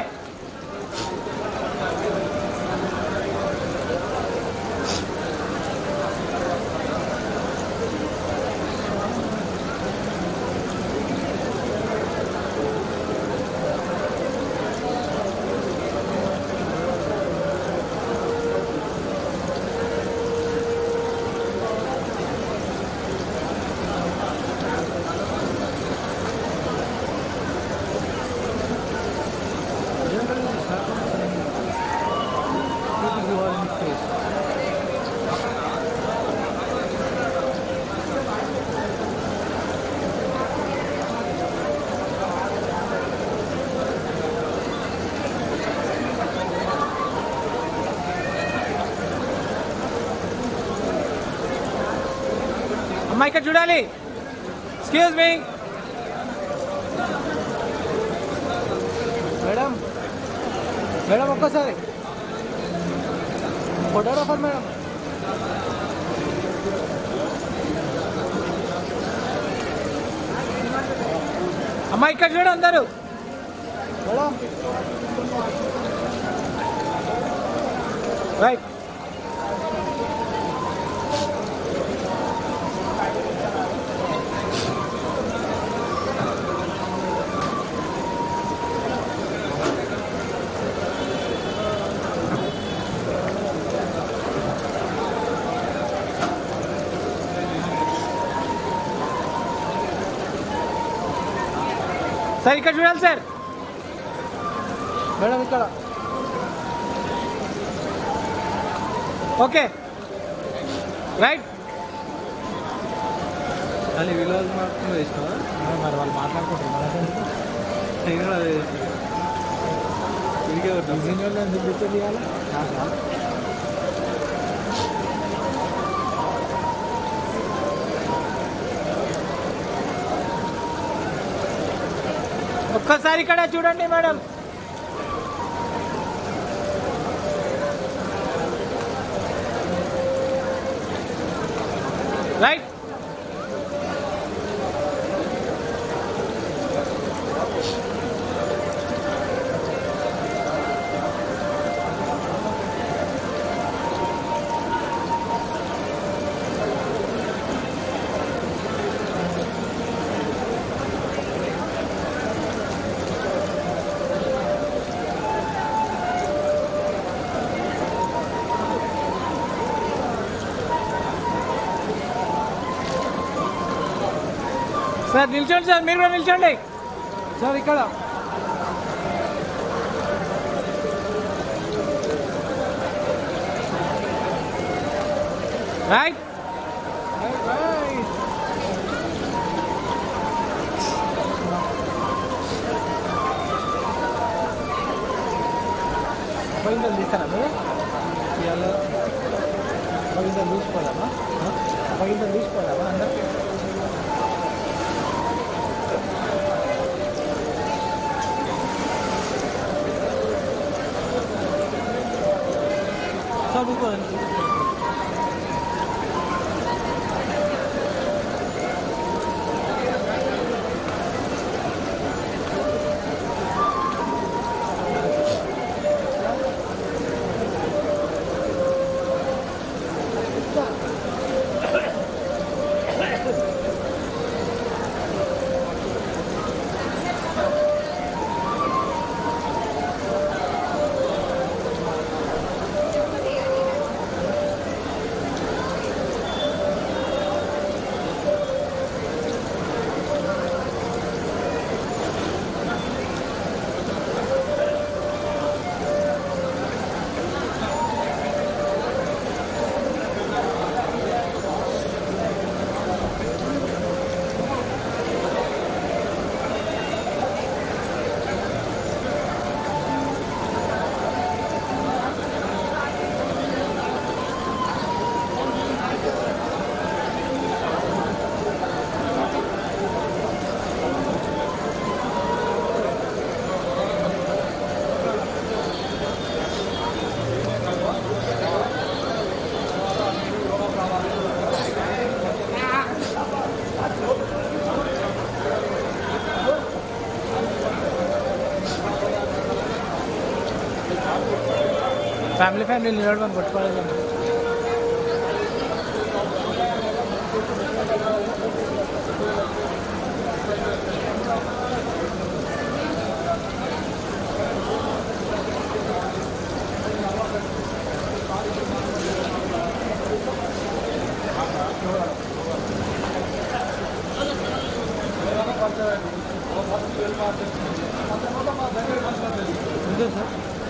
అమ్మాయి ఇక్కడ చూడాలి ఎక్స్క్యూజ్ మీ మేడం మేడం ఒక్కసారి ఫోటోగ్రాఫర్ మేడం అమ్మాయి ఇక్కడ చూడు అందరూ మేడం రైట్ సార్ ఇక్కడ చూడాలి సార్ మేడం ఇక్కడ ఓకే రైట్ అని విలువలు మాత్రం వేసినావా మరి వాళ్ళు మాట్లాడుకుంటారు మనకెందుకు? నేను కూడా అదే చేసిన తిరిగే వద్దాం ఈజీ వాళ్ళు ఎందుకు గుర్తు తీయాలి ఒక్కసారి ఇక్కడ చూడండి మేడం రైట్ సార్ నిల్చోండి సార్ మీరు కూడా నిల్చోండి సార్ ఇక్కడ రైట్ పోయిందో తీస్తారా మీరు ఇవాళ పోయిందో తీసుకోదామా పోయిందో తీసుకోదామా అందరు చదువుకోండి ఫ్యామిలీ ఫ్యామిలీ నిలబడి కొట్టుకోవాలి అంతే సార్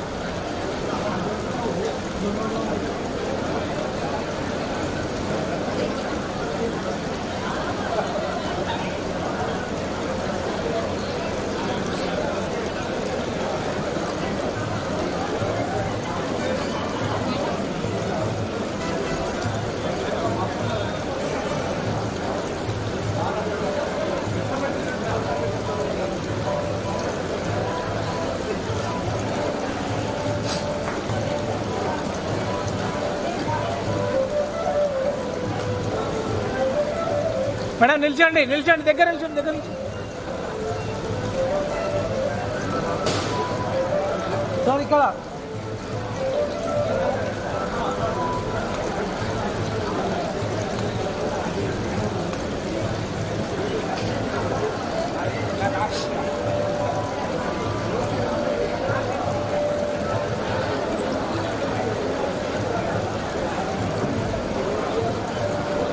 మేడం నిల్చోండి నిల్చోండి దగ్గర నిల్చోండి దగ్గర నిల్చోండి సార్ ఇక్కడ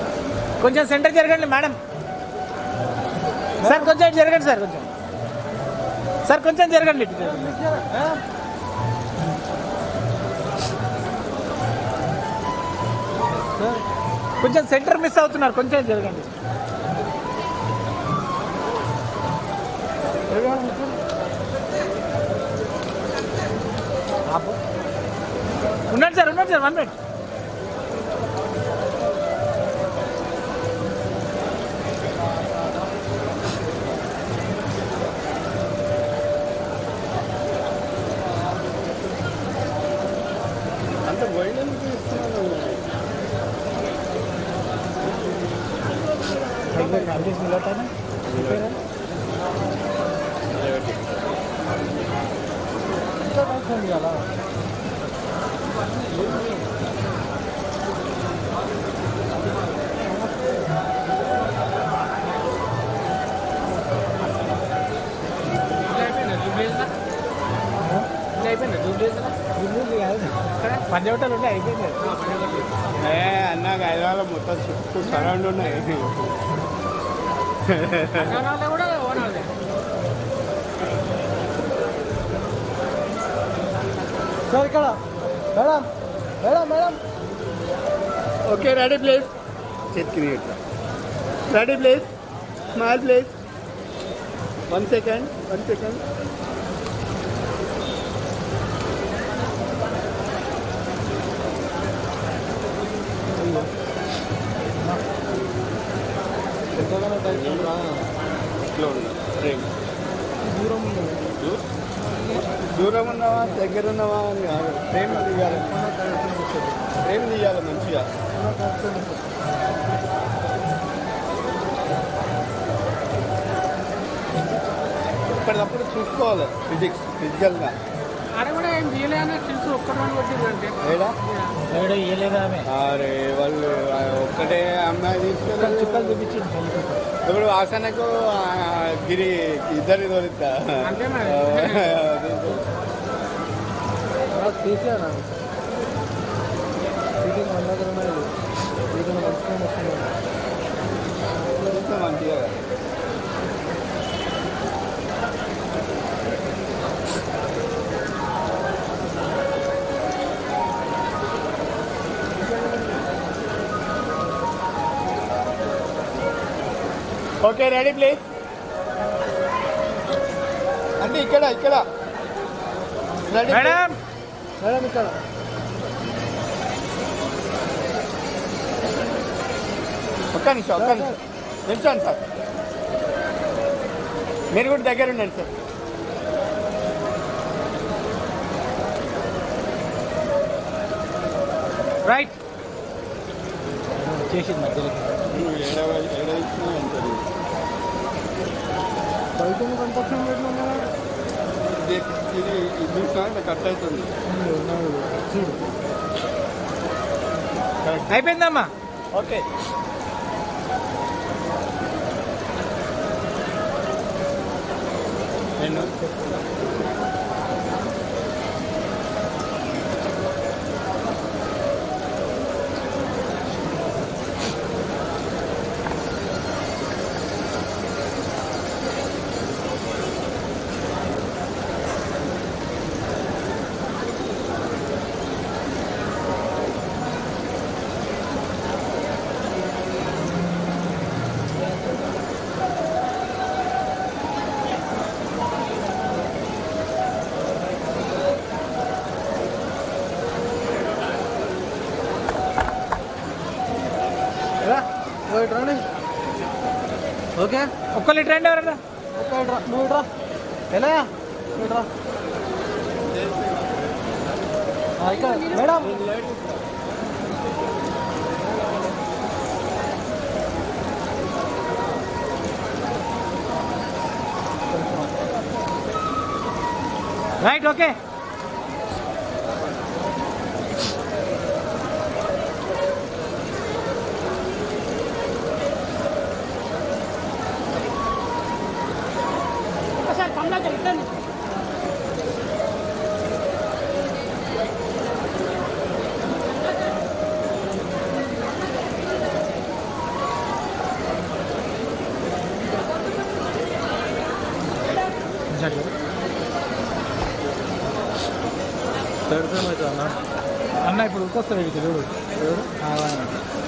కొంచెం సెంటర్ జరగండి మేడం సార్ కొంచెం ఇటు జరగండి సార్ కొంచెం సార్ కొంచెం జరగండి ఇటు జరగండి. కొంచెం సెంటర్ మిస్ అవుతున్నారు కొంచెం జరగండి ఆపు. ఉండండి సార్ ఉండండి సార్ వన్ మినిట్ అంత పోయినందుకు ఇస్తున్నాను అడ్రస్ నిలబడతాను అలా పంజాబ్ ఉంటే అయిపోయింది ఏ అన్నాక హైదరాబాద్ మొత్తం చుట్టూ సరౌండ్ ఉన్నాయి సార్ ఇక్కడ madam madam madam okay ready place చేతికి ఇట్లా ready place small place one second one second ఎంతగానో టైం రా ఇట్లా ఉంది ఫ్రేమ్ దూరం ఉంది దూ- దూరం ఉన్నావా దగ్గర ఉన్నావా అని కాదు ఫ్రేమ్ తీయాలి ఫ్రేమ్ తీయాలి మంచిగా ఇప్పటికప్పుడు చూసుకోవాలి ఫిజిక్స్ ఫిజికల్గా ఆడ కూడా ఏం తీయలేదని తెలుసు ఒక్కటి వన్ కొట్టిందంటే ఏడా ఏడో ఇయ్యలేదా ఆమె అరే వాళ్ళు ఆ ఒక్కటే అమ్మాయి తీసుకెళ్ళి చుక్కలు చూపించింది ఇప్పుడు వాసనకు ఆ, గిరి ఇద్దరిని తోలిస్తా అంతే మరి. తీసాను సీటింగ్ మన దగ్గర ఉన్నాయి ఏదైనా మంచిగా వస్తుంది చూస్తే మంచిగా ఓకే రెడీ ప్లీజ్ అంటే ఇక్కడ ఇక్కడ రెడీ మేడం మేడం ఇక్కడ ఒక్క నిమిషం ఒక్క నిమిషం నిల్చోండి సార్ మీరు కూడా దగ్గర ఉండండి సార్ రైట్ చేసింది మధ్యలో బయట కన్స్ట్రక్షన్ పెట్టినా మేడం ఇది ఇది ఇది చూసినా ఇట్లా కట్ అవుతుంది చూడు అయిపోయిందమ్మా ఓకే నేను రైట్ రండి ఓకే ఒక్క లీటర్ అండి ఎవరన్నా ఓకే ఇట్రా నువ్వు ఇట్రా ఎలా ఇట్రా ఆ, ఇక్కడ మేడం రైట్ ఓకే థర్డ్ సెమ్ అవుతుంది అన్న అన్న ఇప్పుడు ఉరికొస్తాడు వీడికి చూడు ఎవరు ఆ, వాడు.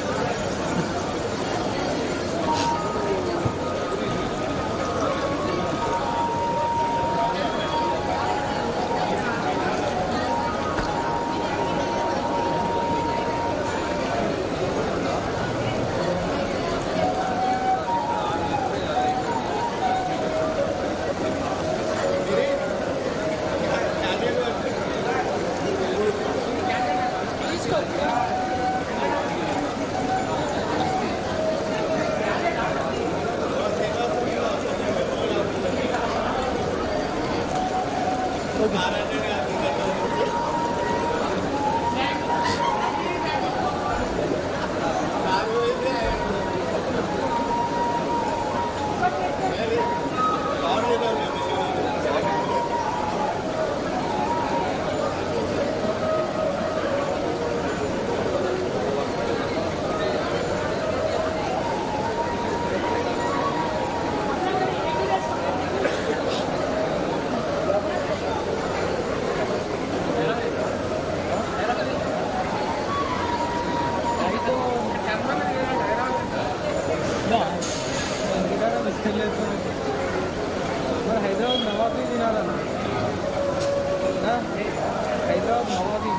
మరి హైదరాబాద్ నవాబీ తినాలన్నా ఆ? హైదరాబాద్ నవాబీ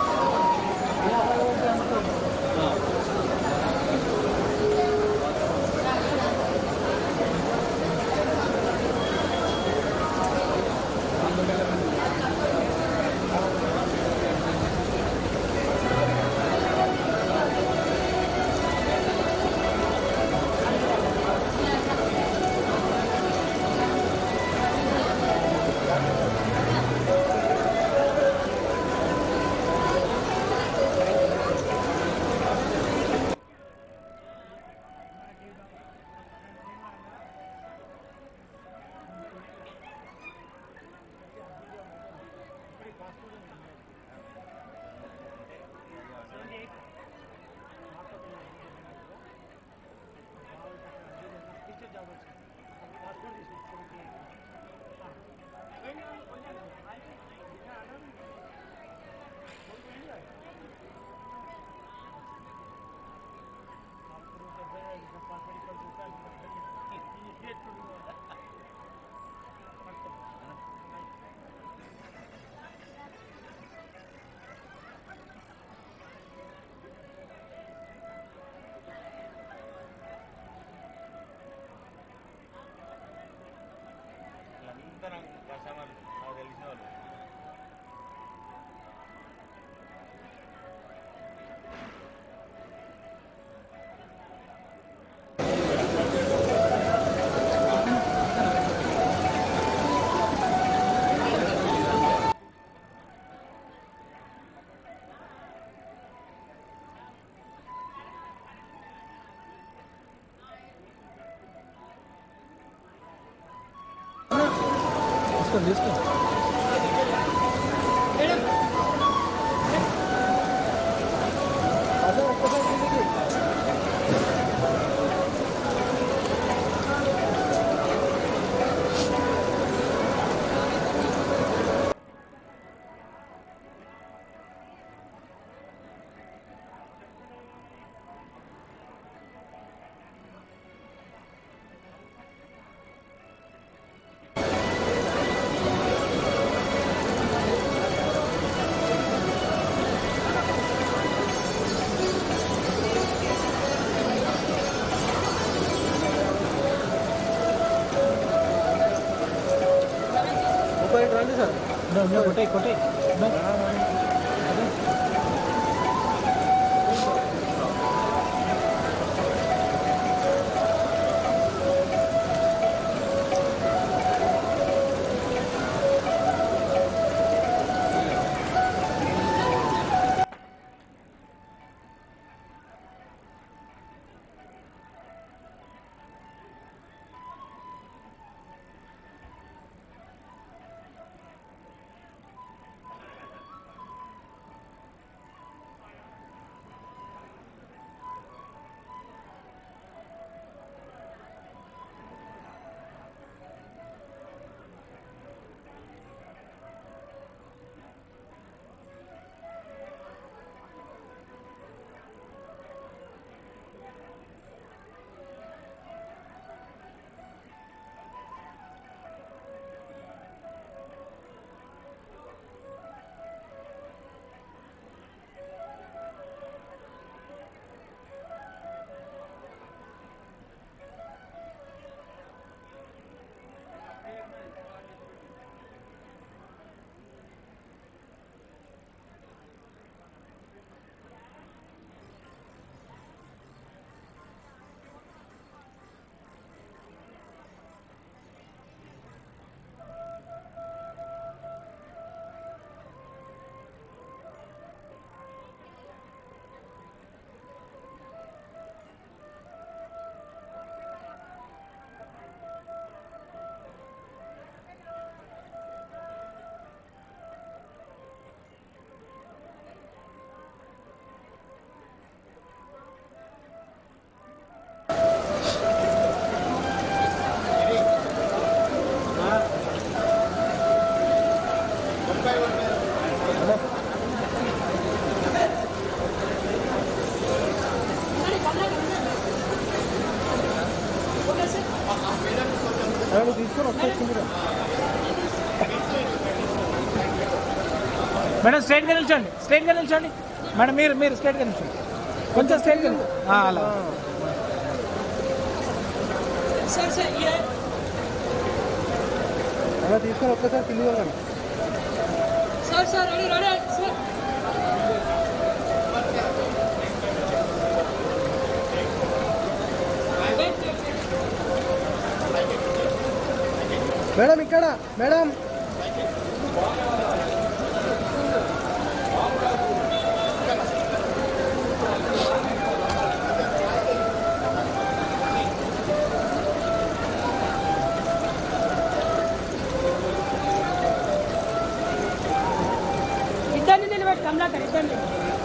తీసుకోండి తీసుకోండి అదే ఒక్కసారి కిందికి. ముప్పై ఐదు రండి సార్ కొట్టే కొట్టే దాన్ని తీసుకొని వచ్చేసింది మేడం స్ట్రైట్గా నిల్చోండి స్ట్రైట్గా నిల్చోండి మేడం మీరు మీరు స్ట్రైట్గా నిల్చోండి కొంచెం స్ట్రైట్గా నిల్చో- ఆ, అలా అలా తీసుకొని ఒక్కసారి కింది వెళ్ళండి sir sir ready ready sir madam ఇక్కడ మేడం ఇద్దరిని నిలబెట్టి కమలాకర్ ఇద్దరిని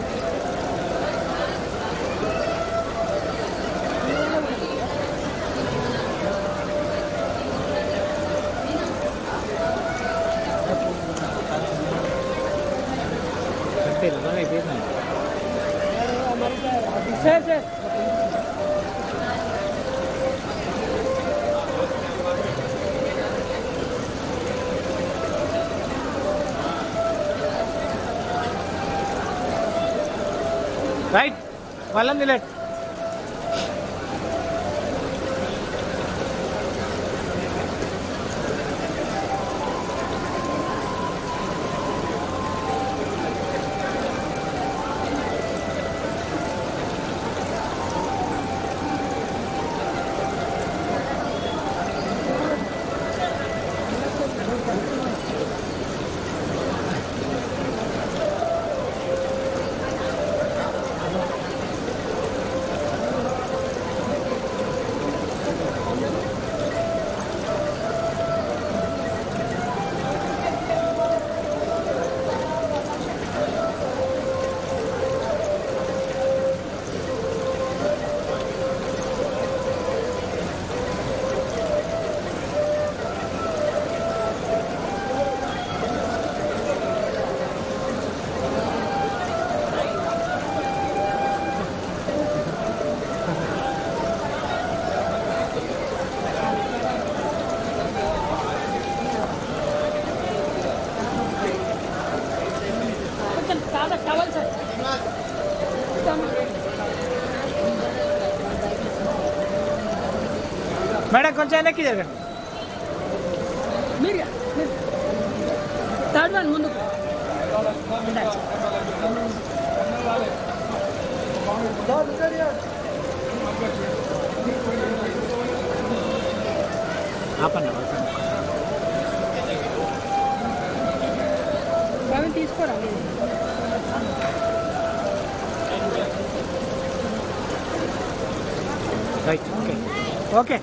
సార్ సార్ రైట్ వాళ్ళని నిలట్ కొంచెం తాజా టవల్ సార్ మేడం కొంచెం వెనక్కి జరగండి మీరు మీరు థర్డ్ వన్ ముందు ఆపన్న ప్రవీణ్ తీసుకోరా మీరు రైట్ ఓకే ఓకే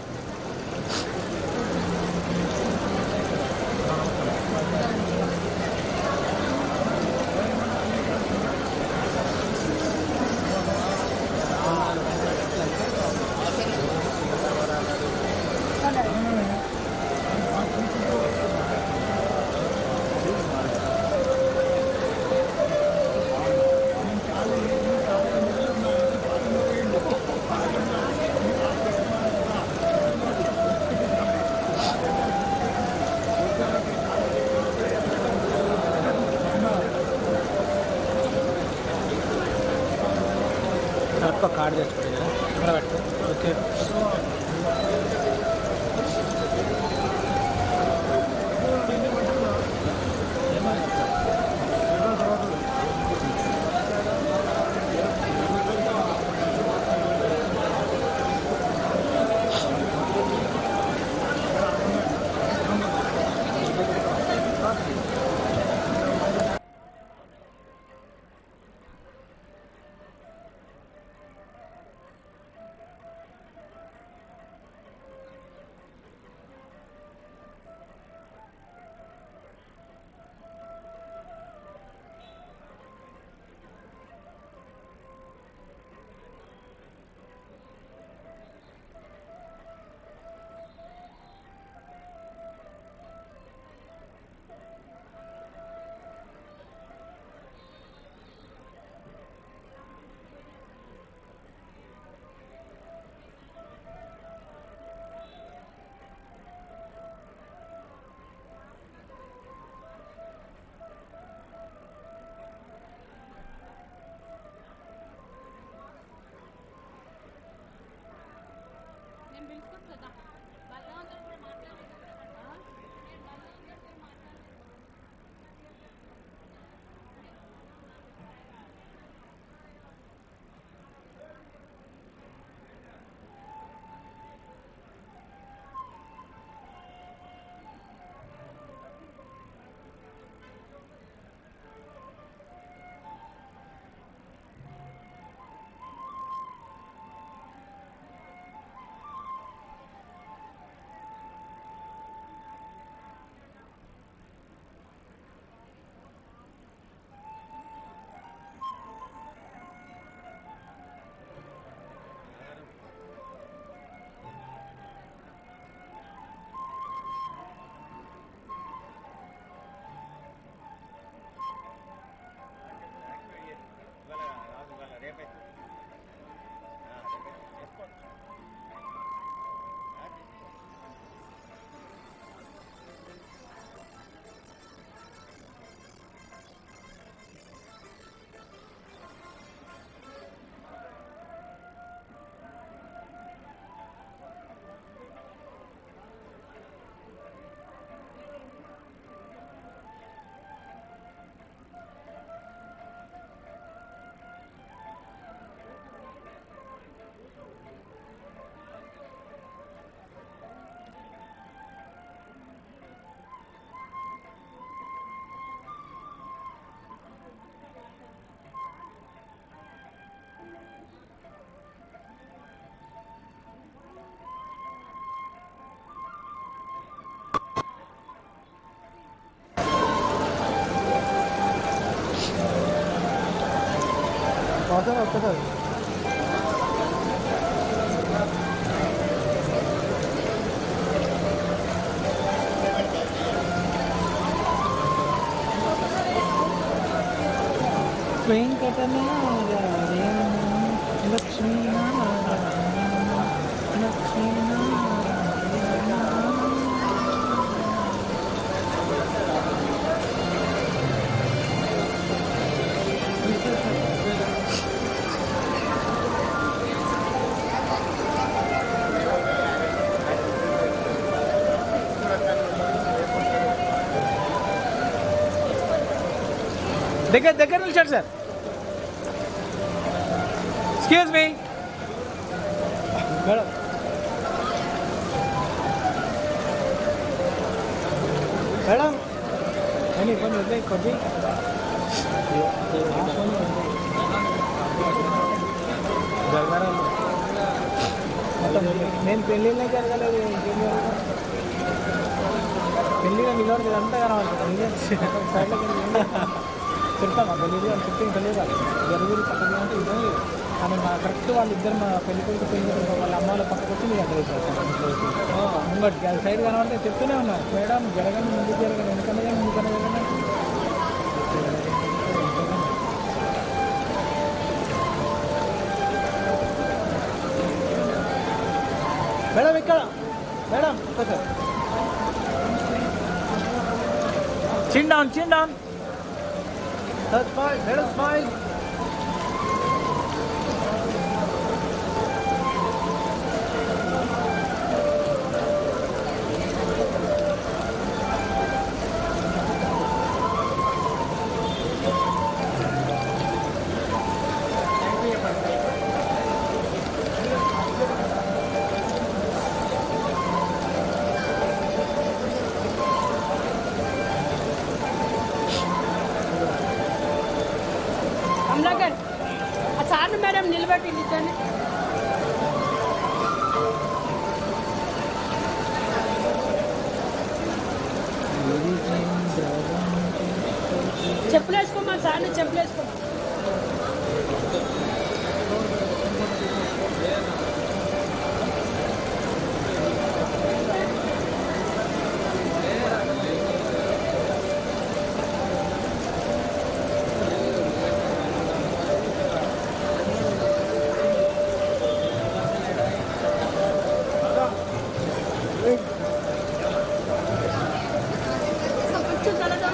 పట్టుకో కార్డు తెచ్చుకోండి కదా ఇక్కడ పట్టుకో ఓకే కూర్చొని ఒక్కసారి వెంకటనారాయణ లక్ష్మీనారాయణ లక్ష్మీనారాయణ దగ్గర దగ్గర నిలిచాడు sir excuse me madam madam అని కొన్ని వదిలే కొద్ది మొత్తం నేను పెళ్ళిళ్ళే జరగలేదు ఇంకేం జరగలేదు పెళ్ళిగా నిలబడి ఇదంతా కనబడుతుంది సైడ్లోకి చెప్తామా పెళ్ళి అని చెప్తే ఇంకా లేదా జరుగురు పక్కన అంటే ఇదే కానీ మా కరెక్ట్ వాళ్ళిద్దరు మా పెళ్లి కొడుకు పెళ్లి కొడుకు వాళ్ళ అమ్మ వాళ్ళ పక్కకు వచ్చి మీరు అక్కడ ముంగటి అది సైడ్ కనబడితే చెప్తూనే ఉన్నా మేడం జరగండి ముందుకు జరగండి ఎందుకన్నా కానీ ముందుకన్నా జరగండి మేడం ఇక్కడ మేడం ఒక్కసారి chin down chin down smile madam smile Kamalakar ఆ సార్ని మేడం నిలబెట్టి నిల్చొని చెప్పులు వేసుకోమా సార్ని చెప్పులు వేసుకో కొంచెం తలదాం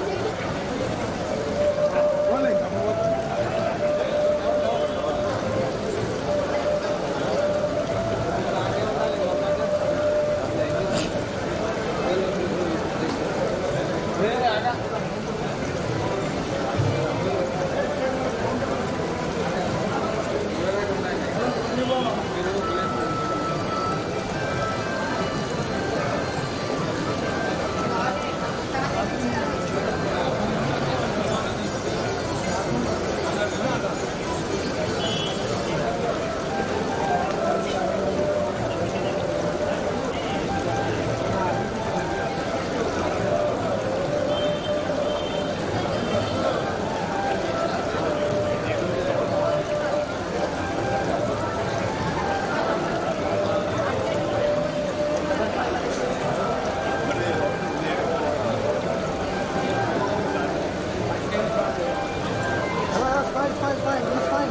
smile smile smile smile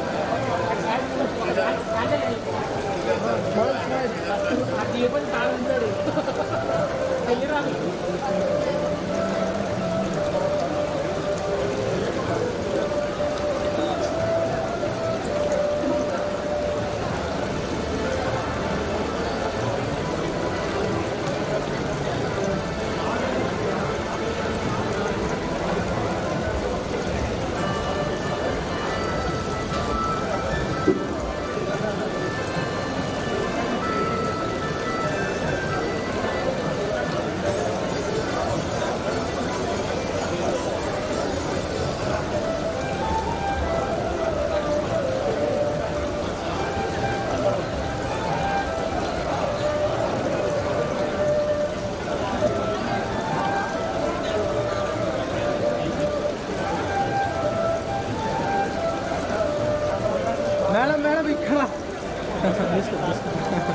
smile smile అది ఇవ్వని తాను ఉంటాడు వెళ్ళి రాదు స్మైల్ తీసుకో తీసుకో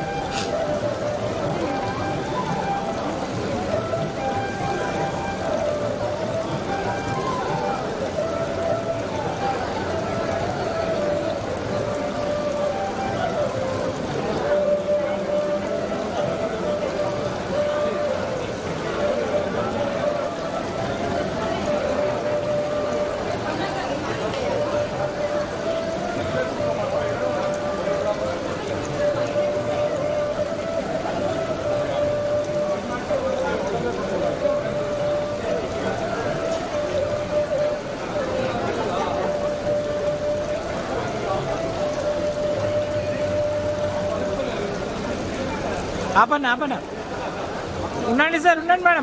ఆపండి ఆపండి ఉండండి సార్ ఉండండి మేడం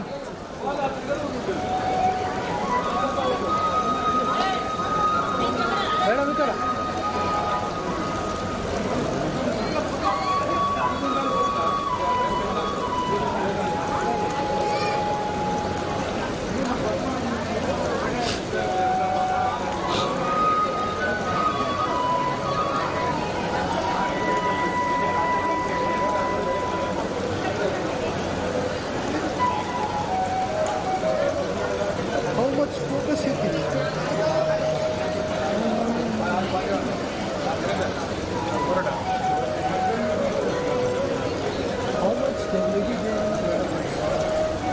మేడం ఇక్కడ How much focus you think? How much stability do you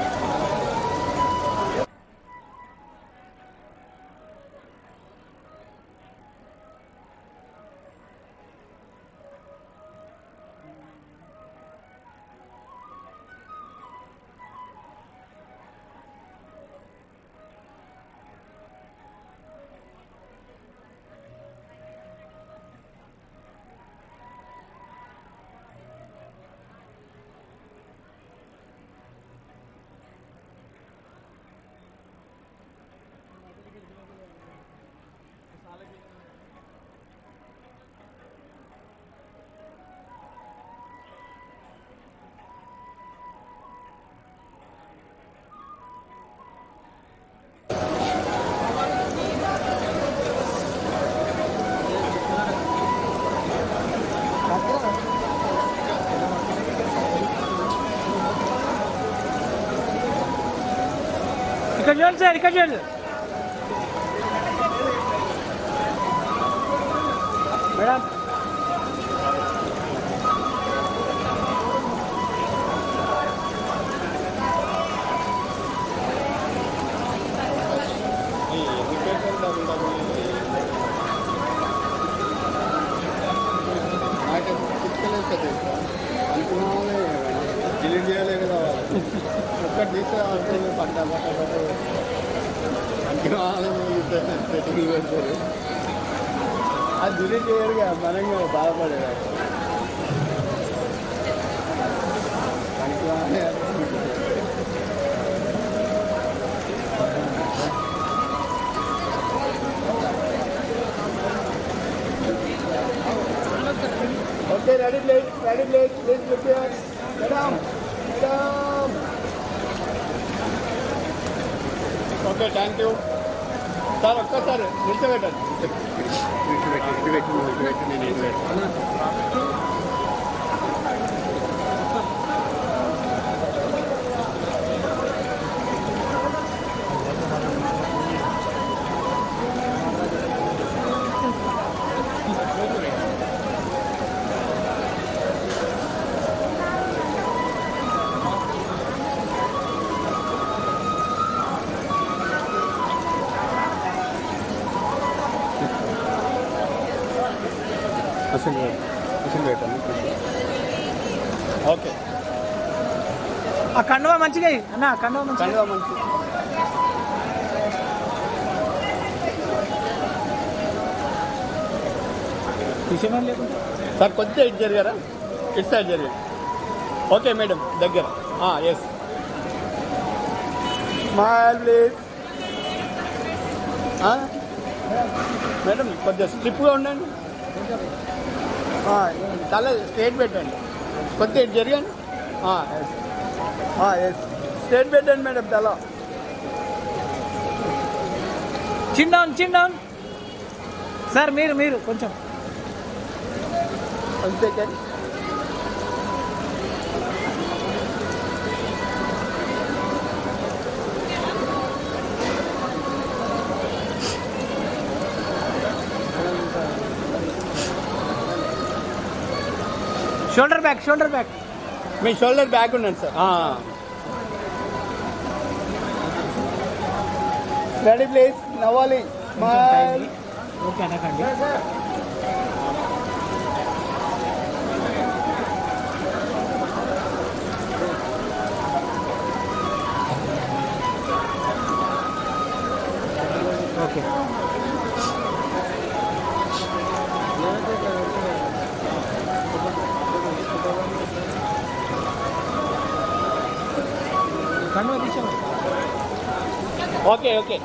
ఇక్కడ చూడండి సార్ ఇక్కడ చూడండి మేడం నాకు చిక్కలేదు కదా అనుకున్నానే డిలీట్ చేయలే కదా ఒక్కటి తీస్తే అనుకునే పడ్డా పడ్డా పడ్డా అనుకున్నానే సెట్టింగ్ పెడతారు అది డిలీట్ చేయరుగా మనంగా బాధపడేది అనుకున్నానే Okay, ready, please. Ready, please. Please prepare. Madam. Madam. Okay thank you sir ఒక్కసారి నిల్చోబెట్టండి ఇటు పెట్టి ఇటు పెట్టి ఇటు పెట్టి నేను ఇటు పెట్టి క్వశ్చన్ క్వశ్చన్ పెట్టండి ఓకే ఆ కండువా మంచిగా ఇయ్యి. అన్న ఆ కండువా మంచిగా కండువా మంచి విషయం ఏం లేకుండా సార్ కొద్దిగా ఇటు జరిగారా ఇటు సైడ్ జరిగారు ఓకే మేడం దగ్గర ఎస్ స్మైల్ ప్లీజ్ మేడం కొద్దిగా స్ట్రిప్గా ఉండండి ఆ, తల స్ట్రేట్ పెట్టండి కొద్దిగా ఇటు జరగండి ఎస్ స్ట్రేట్ పెట్టండి మేడం తల చిన్ డౌన్ చిన్ డౌన్ సార్ మీరు మీరు కొంచెం one second shoulder back shoulder back మీ షోల్డర్ బ్యాక్ ఉండండి సార్ రెడీ ప్లీజ్ నవ్వాలి స్మైల్ ఓకే అనకండి ఓకే కన్ను తీసాము ఓకే ఓకే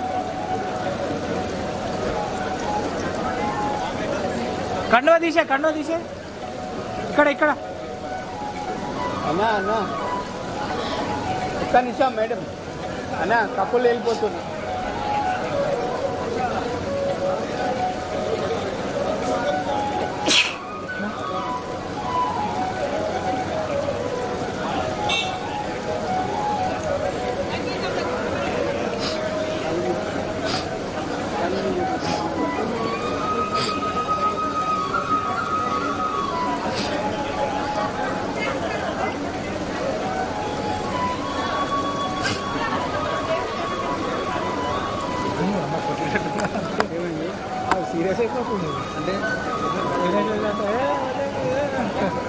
కండువ తీసే కండువ తీసే ఇక్కడ ఇక్కడ అన్నా అన్నా ఒక్క నిమిషం మేడం అన్నా కప్పులు వెళ్ళిపోతుంది సీరియస్ అయిపోతుంది అంటే serious అంటే, ఏ, ఏ, ఏ.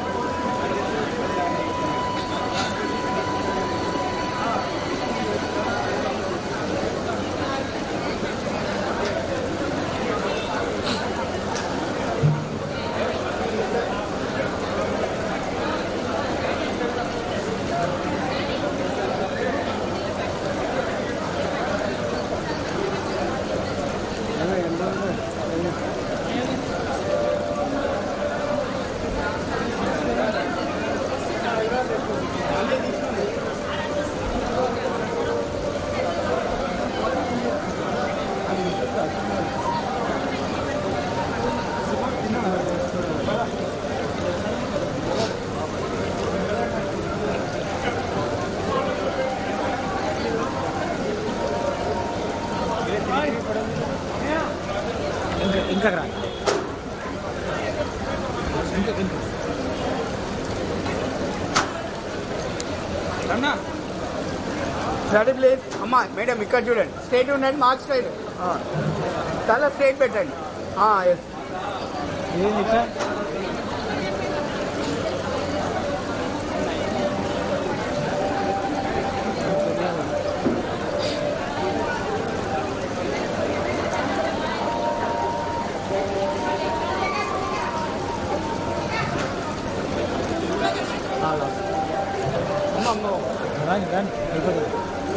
ఇంకా ఇంకా రా ఇంకా ఇంకా అన్నా రెడీ ప్లీజ్ అమ్మా మేడం ఇక్కడ చూడండి స్ట్రైట్ ఉండండి మార్క్ స్ట్రైట్ చాలా స్ట్రైట్ పెట్టండి ఎస్ ఏంది ఇట్లా అమ్మ అమ్మ రాని రాని అయిపోతుంది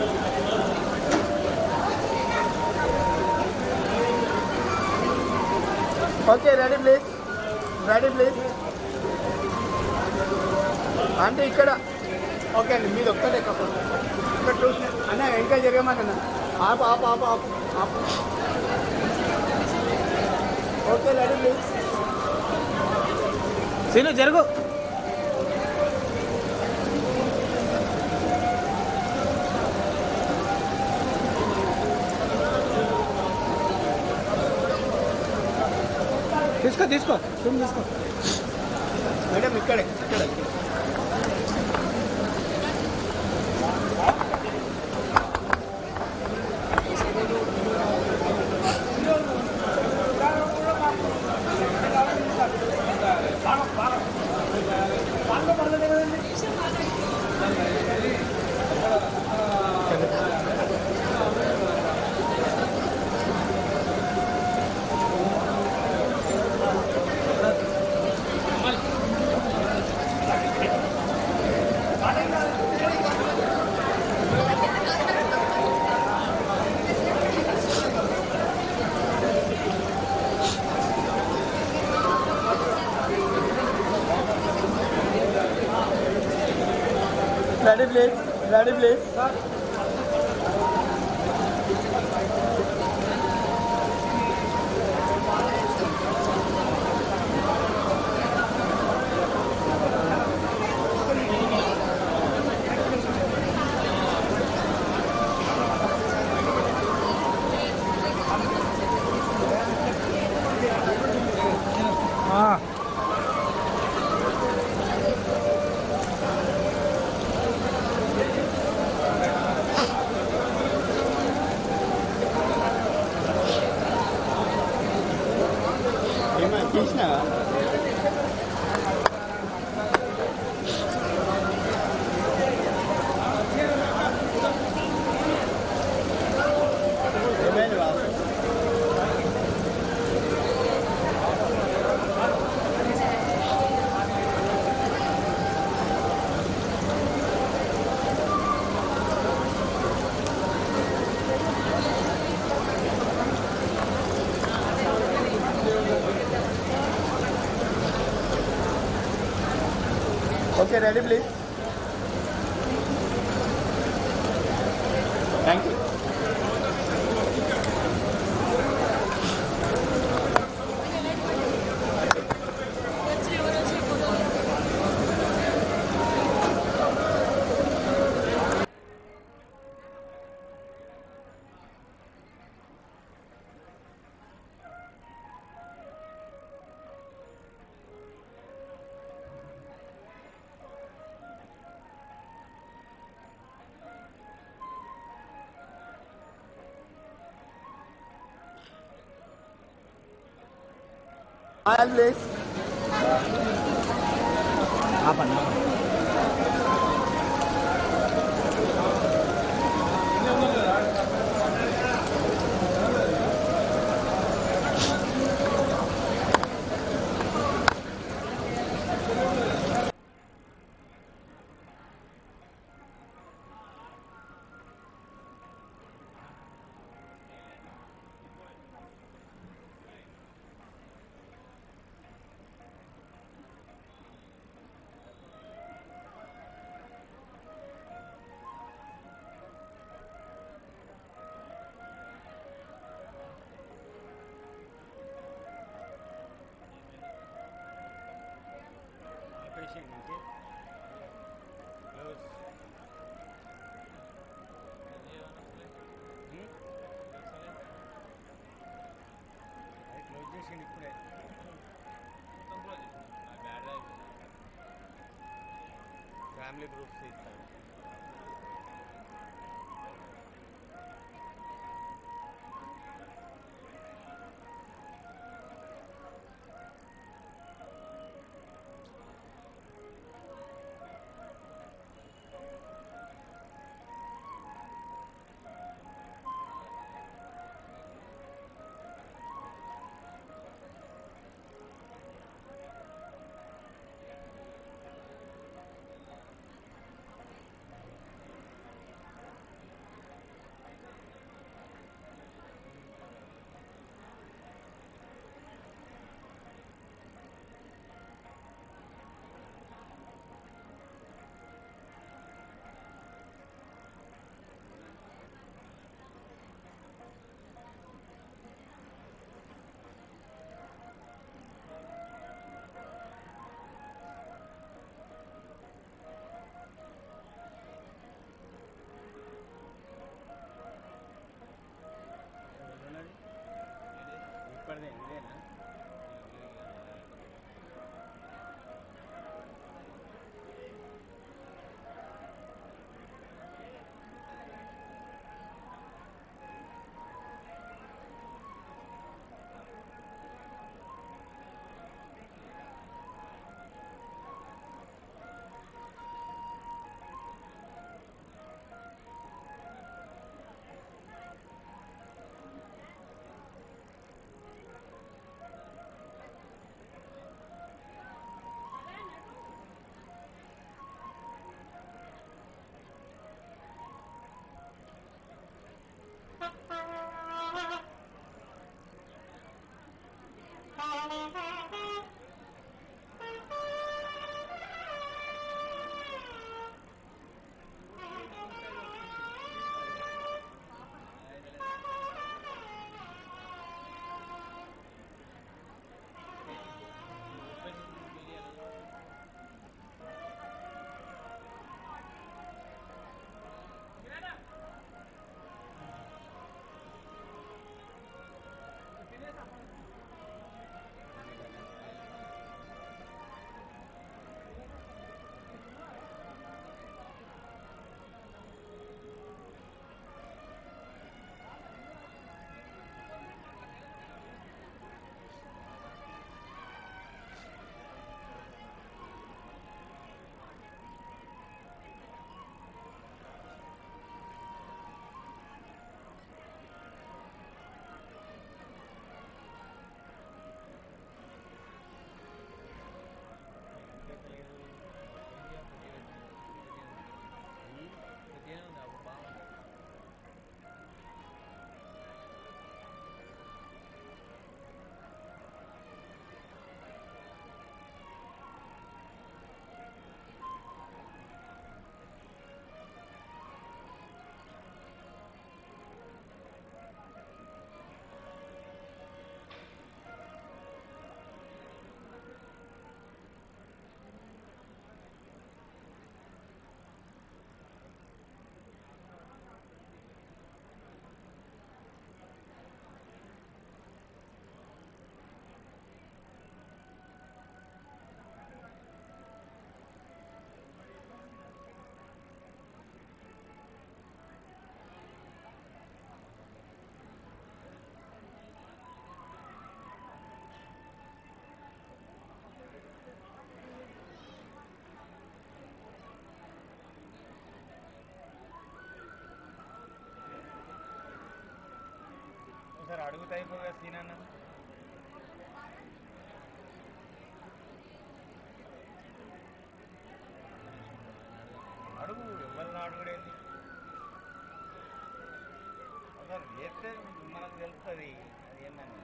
okay ready please ready please అంటే ఇక్కడ ఓకే అండి మీది ఒక్కటే కప్పలు ఇక్కడ చూసిన అన్న ఇంకా జరగమాకన్నా ఆపు ఆపు ఆపు ఆపు ఆపు ఓకే రెడీ ప్లీజ్ సీను జరుగు తీసుకో తీసుకో చూడు తీసుకో మేడం ఇక్కడే ఇక్కడ రెడీ ప్లీజ్ రెడీ ప్లీజ్ చెప్పినా ఏమైంది బాబు okay ready please thank you Smile, please. Close చేసిండు ఇప్పుడే ఫ్యామిలీ ప్రూఫ్స్ ఇస్తాడు ఒకసారి అడుగుతా అయిపోగా సీన్ అన్న అడుగు ఎవరిని అడుగుడేంది ఒకసారి చేస్తే మనకు తెలుస్తుంది అది ఏందని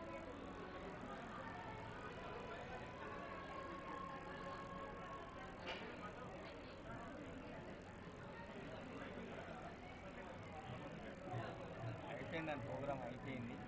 అయిపోయింది దాని ప్రోగ్రామ్ అయిపోయింది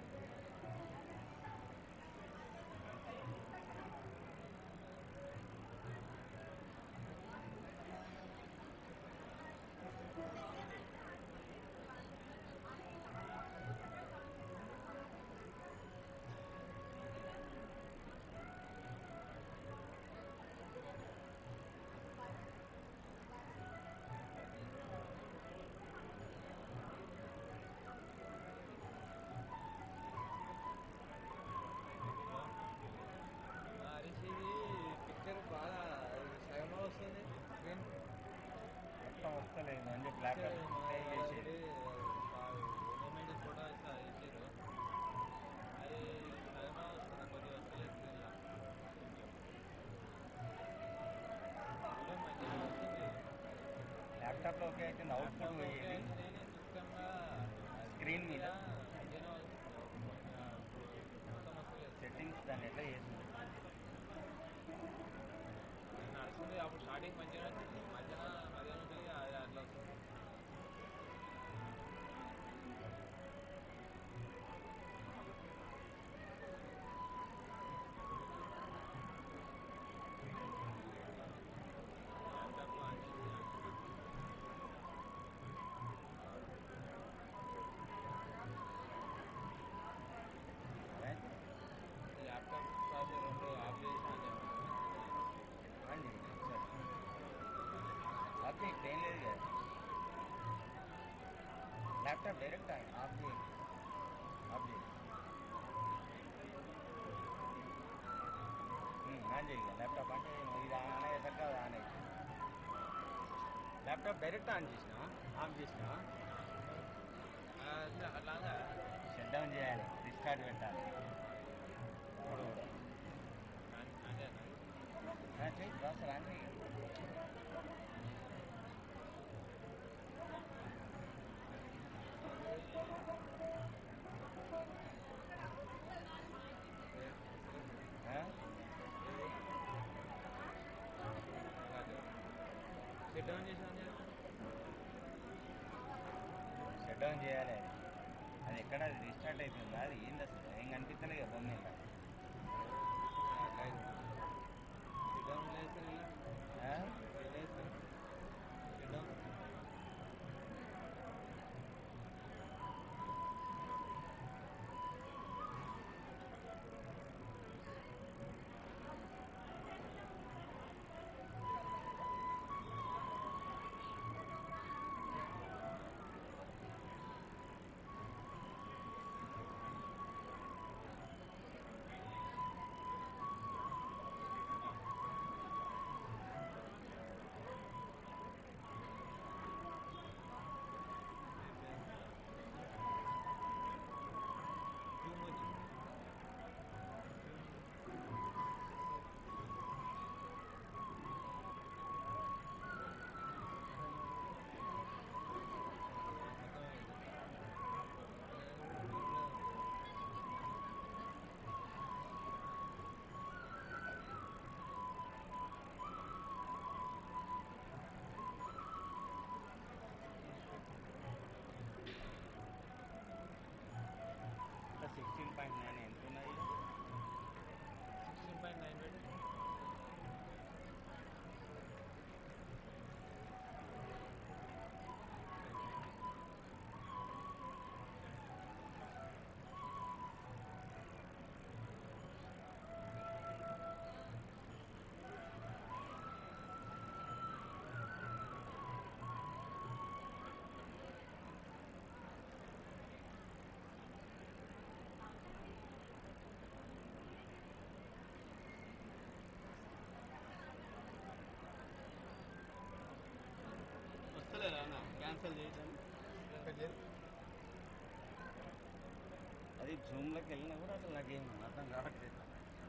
హరీష్ ఇది పిక్చర్ బాగా సగంలో వస్తుంది స్క్రీన్ మొత్తం వస్తలేదు అని చెప్పి ల్యాప్టాప్ ప్లే చేసేది మూమెంట్ ఫోటో ఇట్లా వేసారు అది సగంలో వస్తుంది కొద్దిగా వస్తలేదు స్క్రీన్లో మంచిగా వస్తుంది ల్యాప్టాప్లో ఓకే అయితే అవుట్పుట్ పోయేది సిస్టమ్గా స్క్రీన్ మీద మంచిగా మొత్తం వస్తలేదు సెట్టింగ్స్ దాన్ని ఎట్లా చేసింది నడుస్తుంది అప్పుడు స్టార్టింగ్ మంచిగా వచ్చింది మధ్యన మధ్య నుంచి అది అట్లా వస్తుంది ల్యాప్టాప్ అన్ని ల్యాప్టాప్ కాదు రెండు ఆఫ్ చేసిన అని చెప్పి అండి సరే అప్డేట్ ఏం లేదు కదా ల్యాప్టాప్ డైరెక్ట్ ఆఫ్ చేయండి ఆఫ్ చేయండి ఉమ్, ఆన్ చేయాలి ల్యాప్టాప్ అంటే ఇది ఆన్ అయ్యేసరికి అది ఆన్ అవుతుంది ల్యాప్టాప్ డైరెక్ట్ ఆన్ చేసినా ఆఫ్ చేసినా అట్లా అట్లాగా షట్ డౌన్ చేయాలి రిస్టార్ట్ పెట్టాలి ఇప్పుడు కూడా అదేనా ఆ, చెయ్యి ప్రాసెస్ ఆన్ చేయి ఆ? సెట్ డౌన్ చేసాను షట్ డౌన్ చేయాలి అది అది ఎక్కడ అది రీస్టార్ట్ అవుతుందా అది ఏంది అసలు ఏం కనిపించలేదు కదా బొమ్మ ఇలా సెట్ డౌన్ లేదు సార్ ఇలా ఆ? లేదు సార్ సెట్ డౌన్ జూమ్ వచ్చింది సిక్స్టీన్ పాయింట్ నైన్ ఎంత ఉన్నది సిక్స్టీన్ పాయింట్ నైన్ పెట్టి వస్తలేదా అన్న క్యాన్సిల్ చేయటం అది అది జూమ్లోకి వెళ్ళినా కూడా అసలు నాకేం అర్థం కావట్లేదు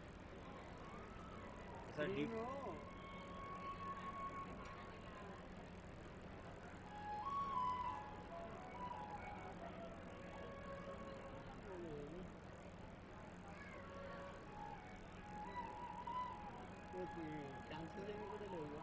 సార్ డీప్ క్యాన్సిల్ చేయని కూడా లేవు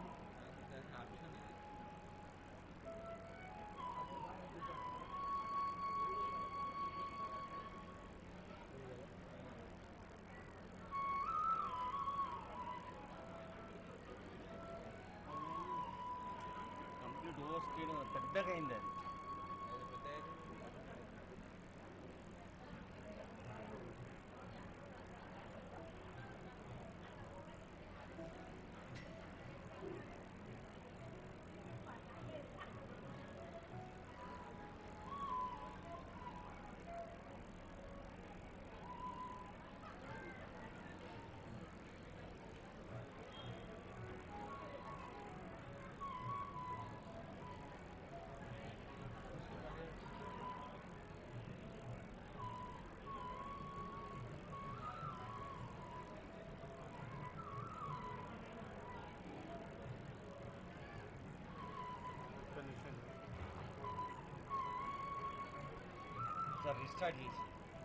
కంప్లీట్ ఓవర్ స్క్రీన్ పెద్దగా అయింది అది సార్ రీస్టార్ట్ చేసి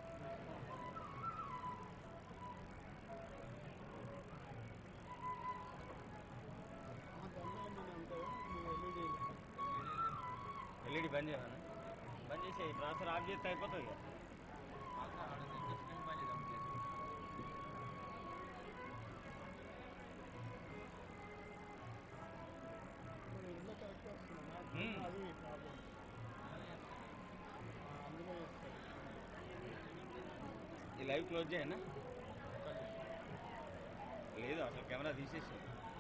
ఎల్ఈడి బంద్ చేయనా బంద్ చేసి ట్రాన్స్ఫర్ ఆఫ్ చేస్తే అయిపోతుంది కదా ఇంట్లో కరెక్ట్ వస్తున్నా Hmm. అది ప్రాబ్లం అందులో చేస్తారు ఈ లైవ్ క్లోజ్ చేయనా లేదు అసలు కెమెరా తీసేసి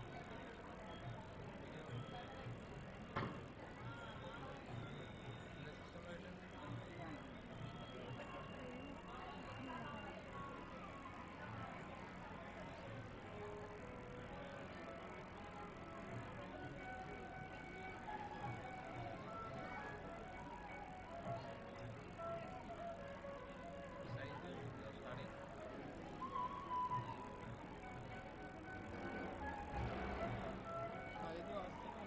ఐదు వస్తున్నాయి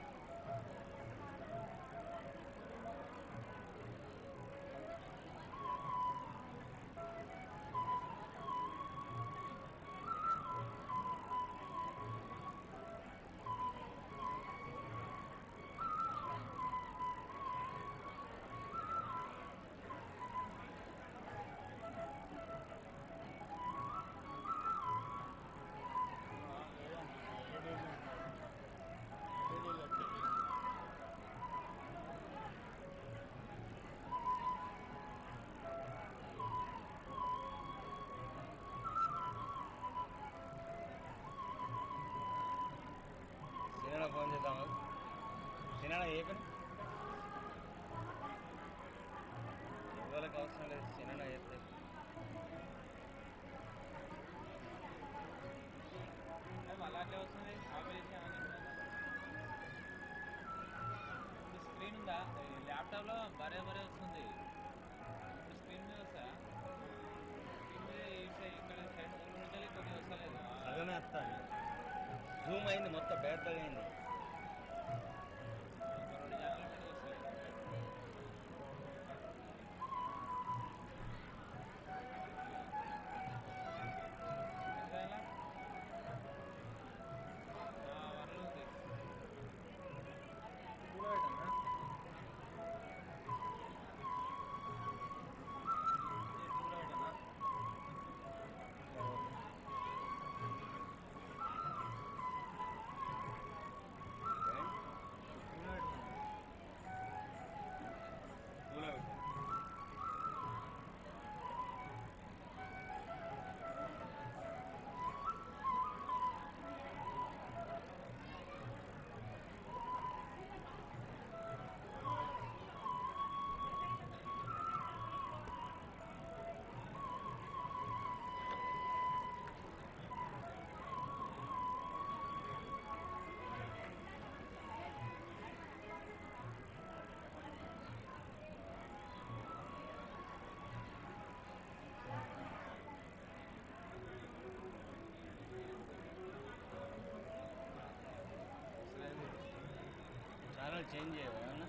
సినిమా ఫోన్ చేద్దాము సినిమా ఏ పని ఎవరికి అవసరం లేదు సినిమా చేస్తే అలాంటి వస్తుంది ఇప్పుడు స్క్రీన్ ఉందా ల్యాప్టాప్లో బరే బరే వస్తుంది ఇప్పుడు స్క్రీన్ మీద వస్తా స్క్రీన్ మీద ఈ సైడ్ ఇక్కడ సైడ్ మూడు నుంచి కొద్దిగా వస్తలేదు సగమే వస్తాను జూమ్ అయింది మొత్తం పెద్దగా అయింది ఒక రెండు ఛానల్ మీద వస్తలేదు ఎంతైనా? ఆ, వరలు ఉంది కూడా పెట్టనా ఇది కూడా పెట్టనా చేంజ్ చేయవా ఏమన్నా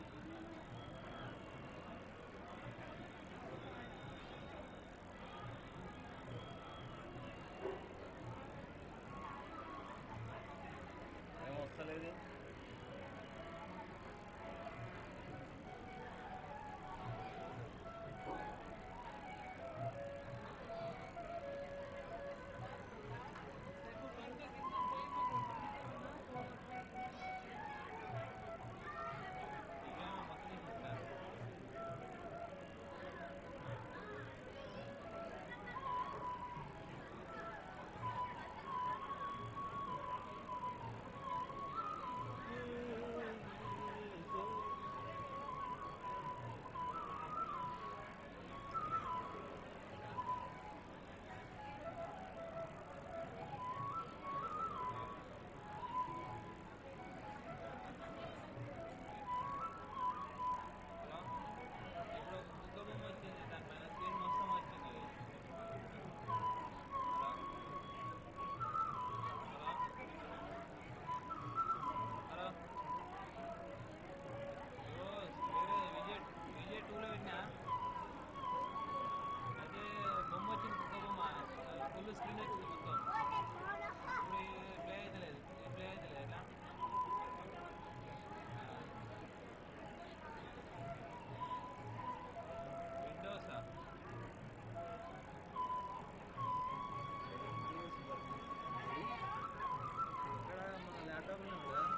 ఏం వస్తలేదు ఇప్పుడు కుక్క బొమ్మ వచ్చింది దానిపైన స్క్రీన్ మొత్తం వచ్చింది హలో హలో ఓ వేరే విజయ్ విజయ్ టూలో పెట్టినా అయితే బొమ్మ వచ్చింది కుక్క బొమ్మ ఫుల్ స్క్రీన్ వచ్చింది మొత్తం ఇప్పుడు ప్లే అయితే లేదు ప్లే అయితే లేదు ఎట్లా విండోసా ఇక్కడ మన ల్యాప్టాప్లో ఉంది కదా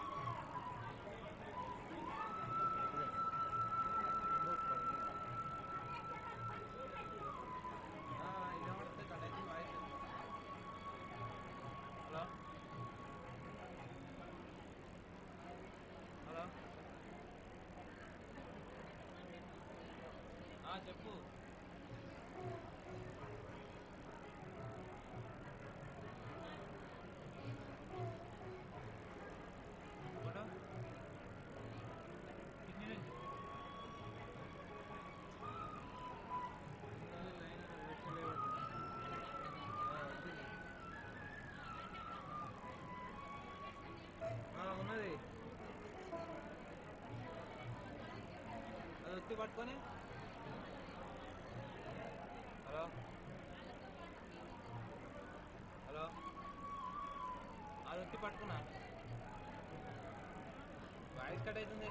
ఇలా పడితే కనెక్షన్ వాయిస్ హలో హలో ఆ, చెప్పు ఫోటో కిడ్నీ నుంచి లైన్ పెట్టలేవు వచ్చింది ఆ, ఉన్నది అది వచ్చి పట్టుకొని హలో హలో అది వచ్చి పట్టుకున్నా వాయిస్ కట్ అవుతుంది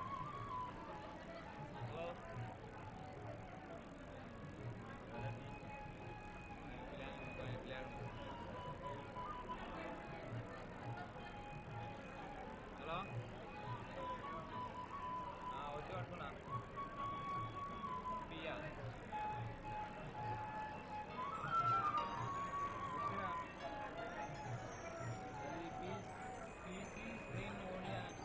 హలో హలో ఆ, వచ్చి పట్టుకున్నా పియ్యా వచ్చినా ఇది పీస్ పీసీ స్క్రీన్ ఓన్లీ అని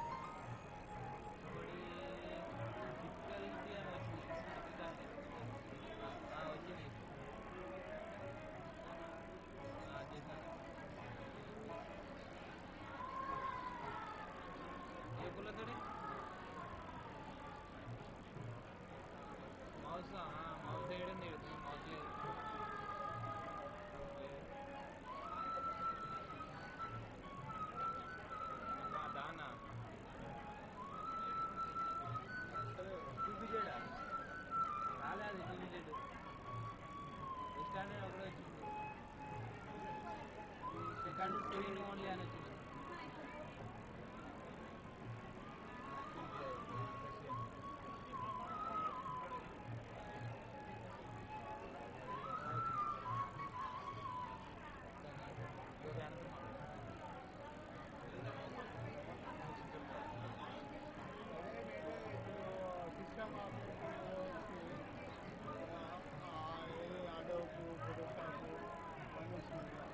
ఒకటి డిఫికల్టీ అని వచ్చింది ఆ, వచ్చింది ఆ, చేశాను ఏ పుల్లతోటి మౌస్ మౌస్ వేయడం లేదు మౌస్ లేదు ఆ, దానా చూపించాడా రాలే అది చూపించాడు స్టాండర్డ్ ఒకటే వచ్చింది సెకండ్ స్క్రీన్ ఓన్లీ అని వచ్చింది సిస్టమ్ అడోపు ఫోటోషాప్ అన్నీ వచ్చినాయి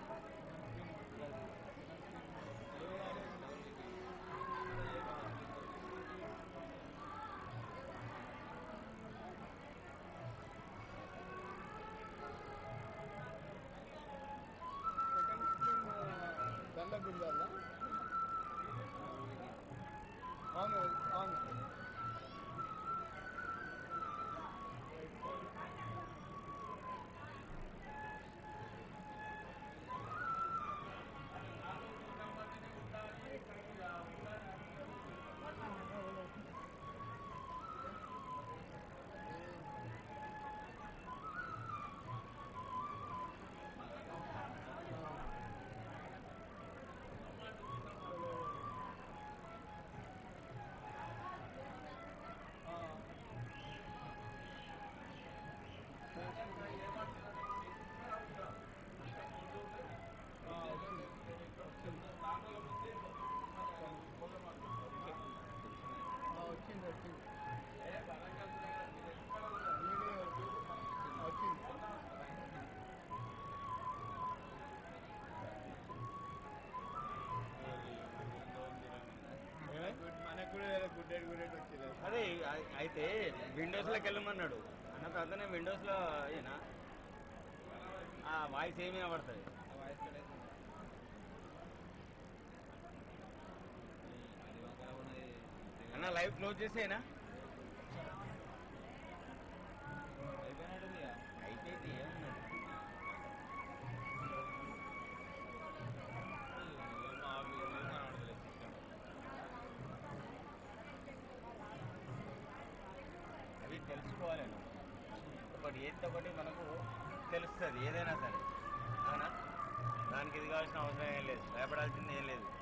సెకండ్ స్క్రీన్ దండ గుండాలా అవును అవును ఆ అదే అయి- అయితే విండోస్లోకి వెళ్ళమన్నాడు అన్న తర్వాత నేను విండోస్లో ఏనా ఆ వాయిస్ ఏమి పడుతుంది అన్న లైవ్ క్లోజ్ చేసేనా అయిపోయింది ఏమన్నది అవి తెలుసుకోవాలి నువ్వు. ఒకటి ఏది ఒకటి మనకు తెలుస్తుంది ఏదైనా సరే అవునా దానికి ఇది కావాల్సిన అవసరం ఏం లేదు భయపడాల్సింది ఏం లేదు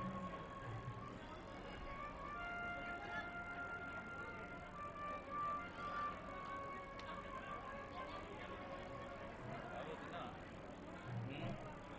ఉమ్.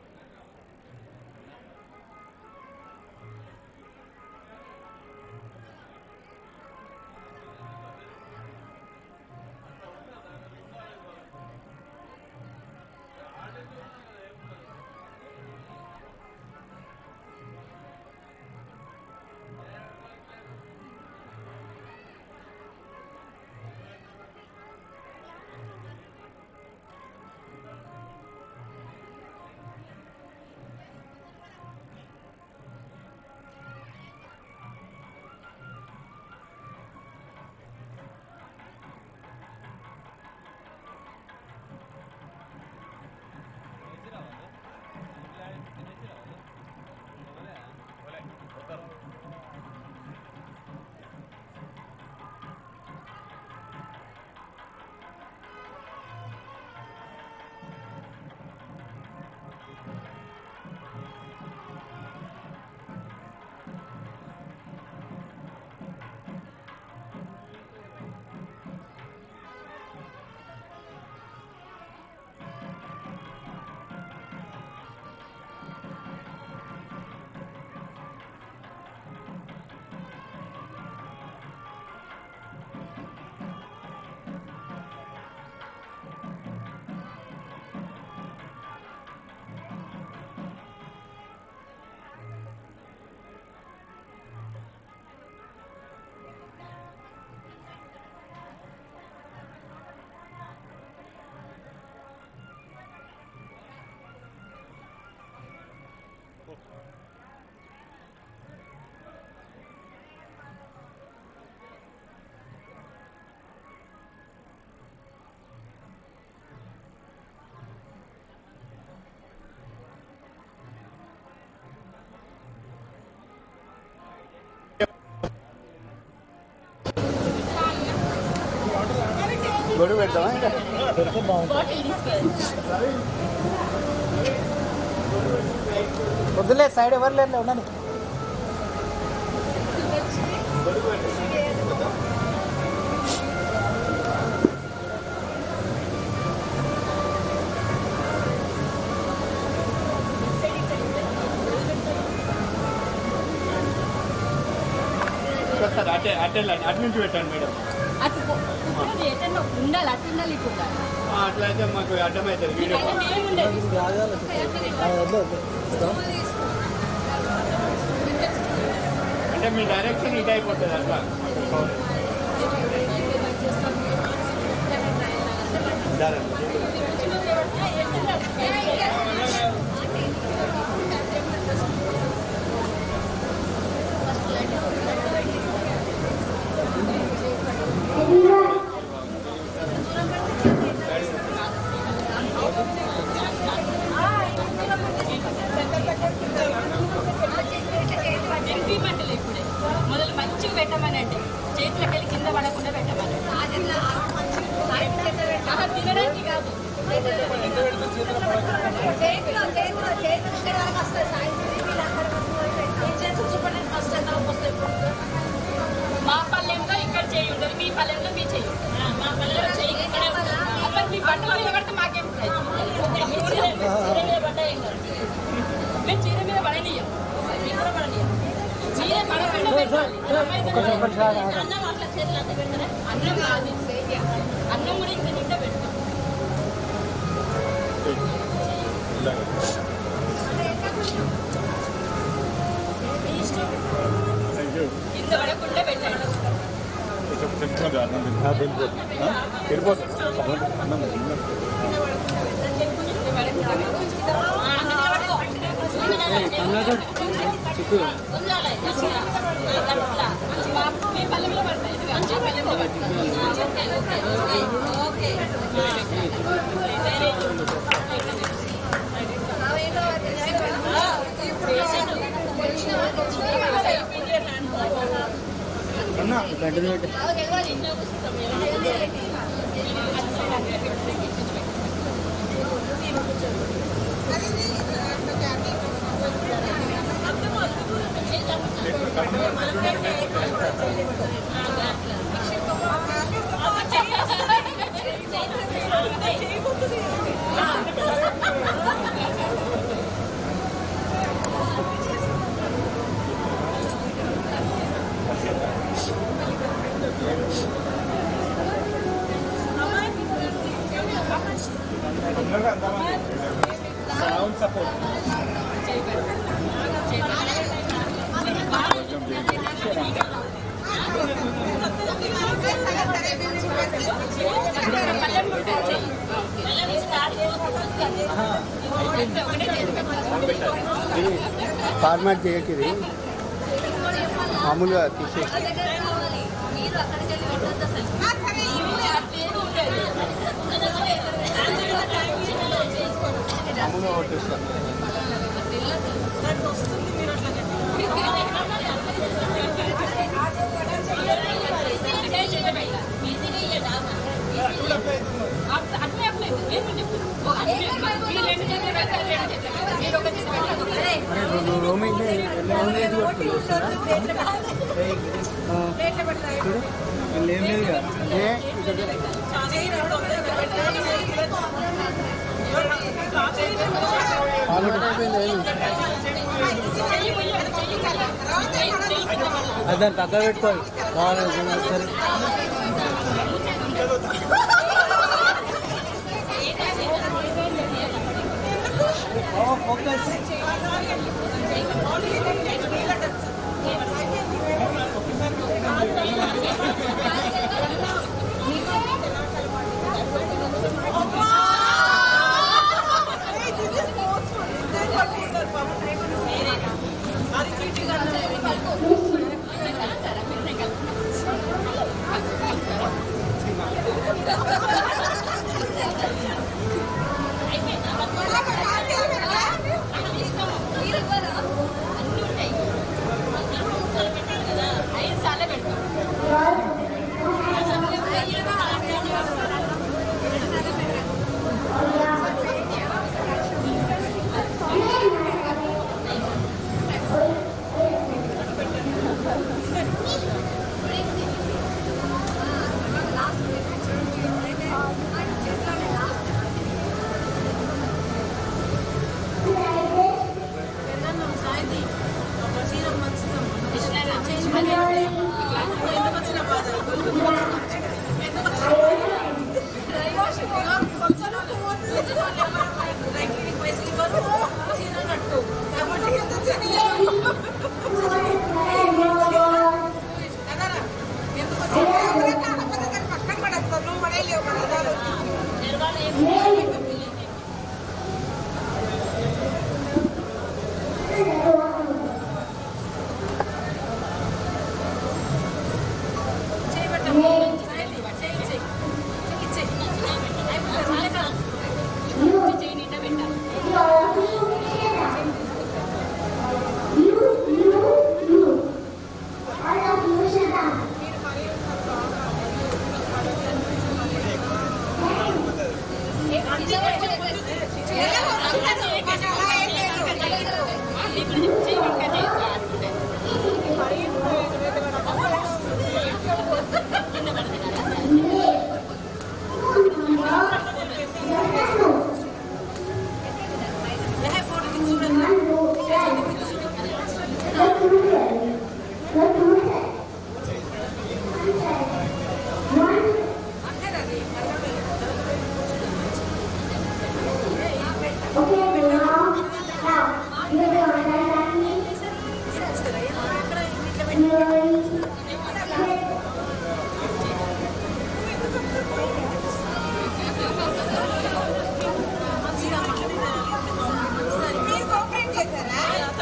పోలే, పోతారు. గొడుగు పెడతామా ఇంకా వద్దులే సైడ్ ఎవరు లేరు ఉన్నాను సార్ అటే అటే వెళ్ళండి. అటు నుంచి పెట్టండి మేడం అటు పో- ఇప్పుడు ఎటన్నా ఉండాలి అటు ఉండాలి ఇటు ఉండాలి ఆ, అట్లా అయితే మాకు అర్థమవుతుంది వీడియో పైన ఏముండదు అంటే మీ డైరెక్షన్ ఇటు అయిపోతుంది అట్లా తినిపిమంటలే ఇప్పుడే మొదలు మంచిగా పెట్టమని అంటే చేతులకు వెళ్ళి కింద పడకుండా పెట్టమని ఆహా, తినడానికి కాదు చేతిలో చేతిలో చేతులు ఇక్కడ వరకు వస్తాయి సాయంత్రం వీళ్ళందరూ ఈ చేతులు చూపండి ఫస్ట్ ఎంత వస్తాయి మా పల్లెంలో ఇక్కడ చేయి ఉండదు మీ పల్లెంలో మీ చేయి ఉంటుంది. మా పల్లెంలో చేయి ఇక్కడ అక్కడ మీ బట్ట మీద పడితే మాకేం మీ చీర చీర మీద పడ్డా ఏం కాదు మేము చీర మీద పడనీయం మీకు కూడా పడనీయం చీర పడకుండా పెట్టాలి అన్నం అట్లా చేతులు అంతా పెడతారా అన్నం కాదు అన్నం కూడా ఇంత నిండా పెడతాం మీ ఇష్టం థ్యాంక్ యూ కింద పడకుండా పెట్టండి ఇది ఫార్మాట్ చేయక ఇది మామూలుగా తీసేసి మామూలుగా కొట్టేస్తాను రోమింగ్ చూడు ఏం లేదు కదా అంటే ఇక్కడ ఆల్రెడీ అయిపోయింది ఏమి? అది దాన్ని పక్క పెట్టుకోవాలి బాగుంది సరే మీరు కోఆపరేట్ చేశారా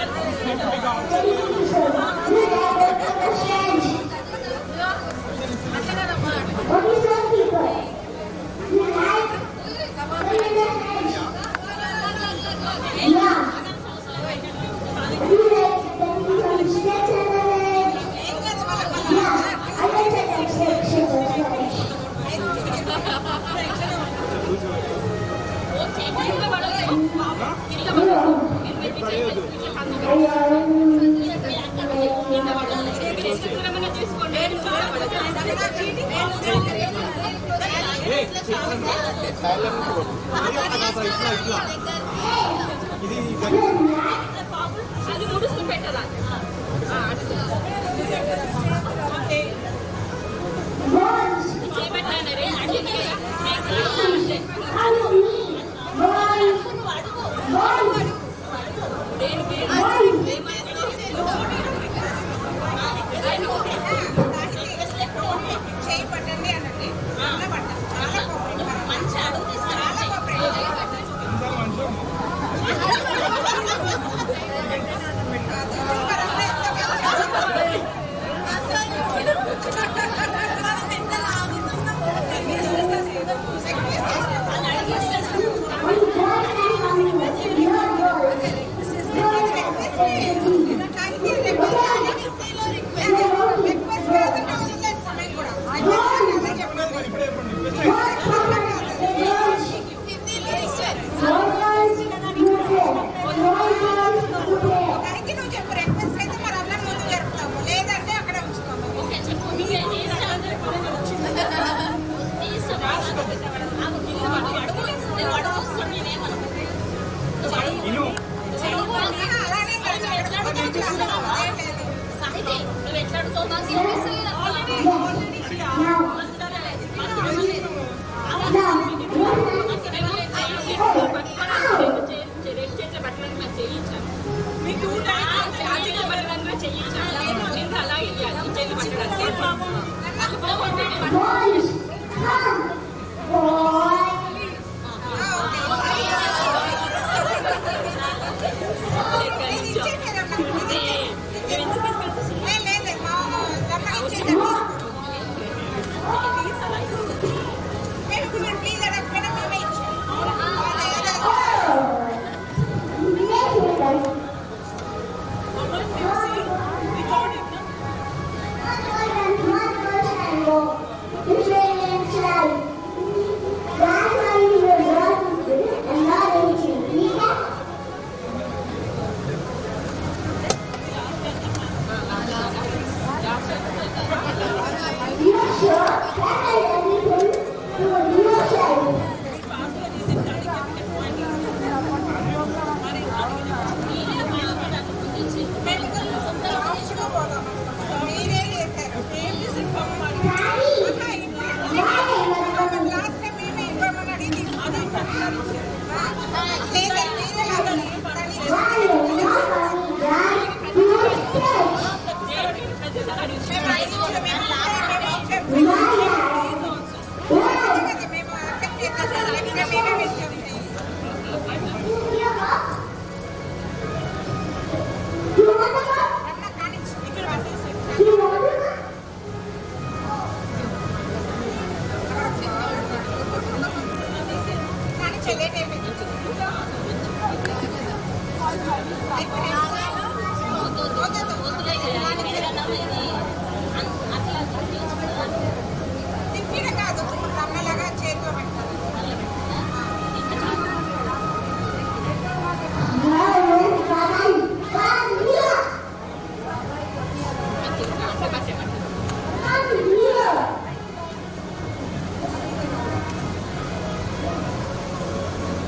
అది ముడుస్తూ పెట్టదా చేయబట్టానరే అంటే చేయి పట్టండి అనండి చాలా పట్టాలి చాలా కోఆపరేట్ మంచి అడుగు చాలా కోఆపరేట్ దానికి నువ్వు చెప్పు రిక్వెస్ట్ అయితే మరి అందరం ముందు జరుపుతాము లేదంటే అక్కడ ఉంచుతాము ఓకే చెప్పు మీకే అలానే నువ్వు ఎట్లా అడుగుతావు చేతుల బట్టలను చేయించాను మీకు చేతుల బట్టలను చేయించాను నేను అలా ఇవ్వాలి చేతుల బట్టడానికి కాదు రమ్మలాగా చేతిలో పెట్టాలి Yeah.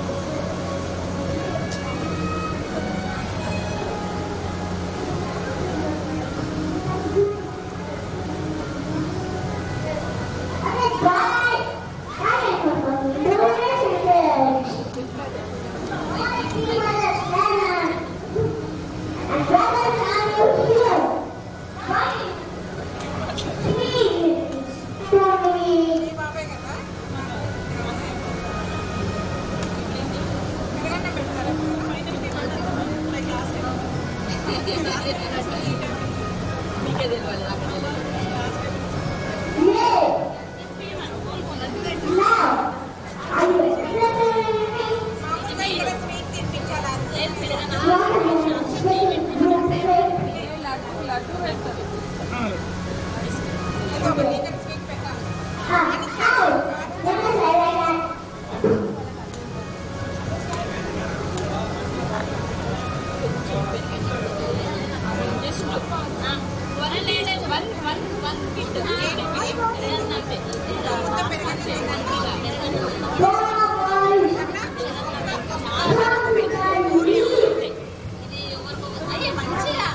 అయ్యే మంచిగా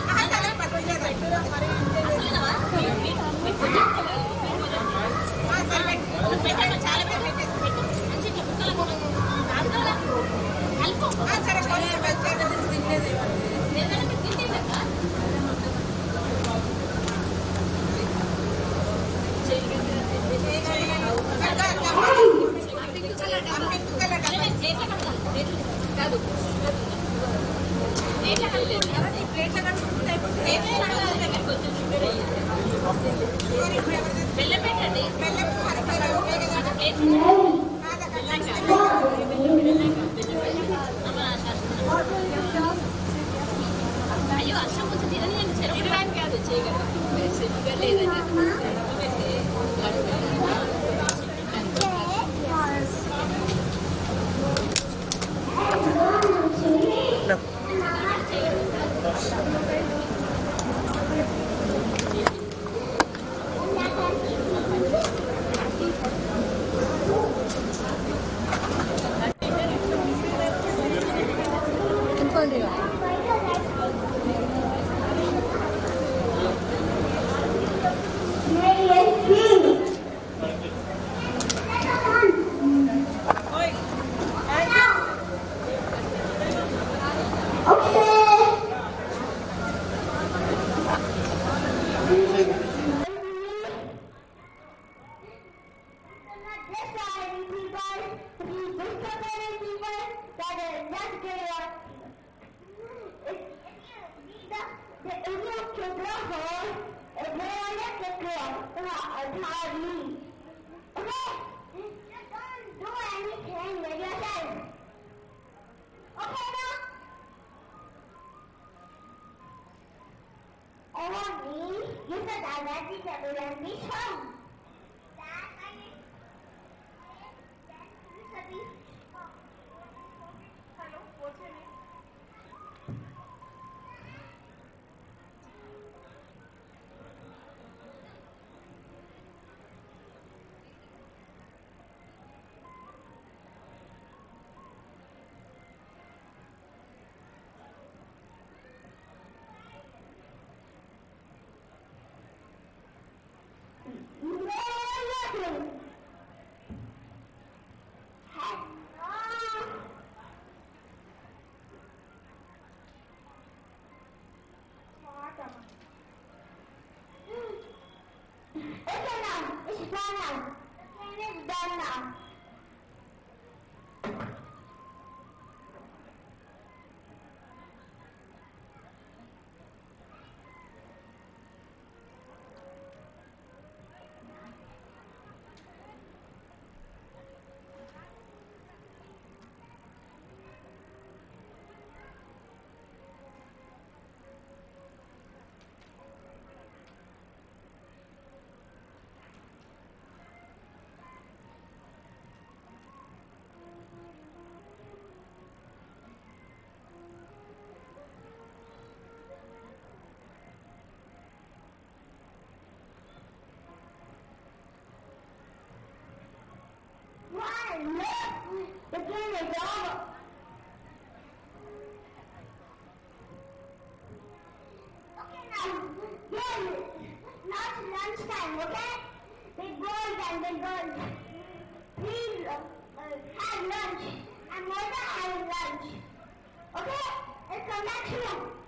పెట్టండి చాలా పేరు పెట్టేసి పెట్టు మంచి ఇట్లా ముక్కలు కాదు కదా కలుపు సరే తినేది తింటే కదా బెల్లం పెట్టండి అయ్యో అర్షం కొంచెం తినని తినడానికి కాదు చేయగలరు లేదండి Only you said I read it and let me show. That I Hello, what's your name? Okay now, it's done now. The game is done now. One, look, the game is over. Okay now, then, now it's lunchtime, okay? Big boys and big girls, please uh, uh, have lunch. And Mother have lunch. Okay? Let's come back soon.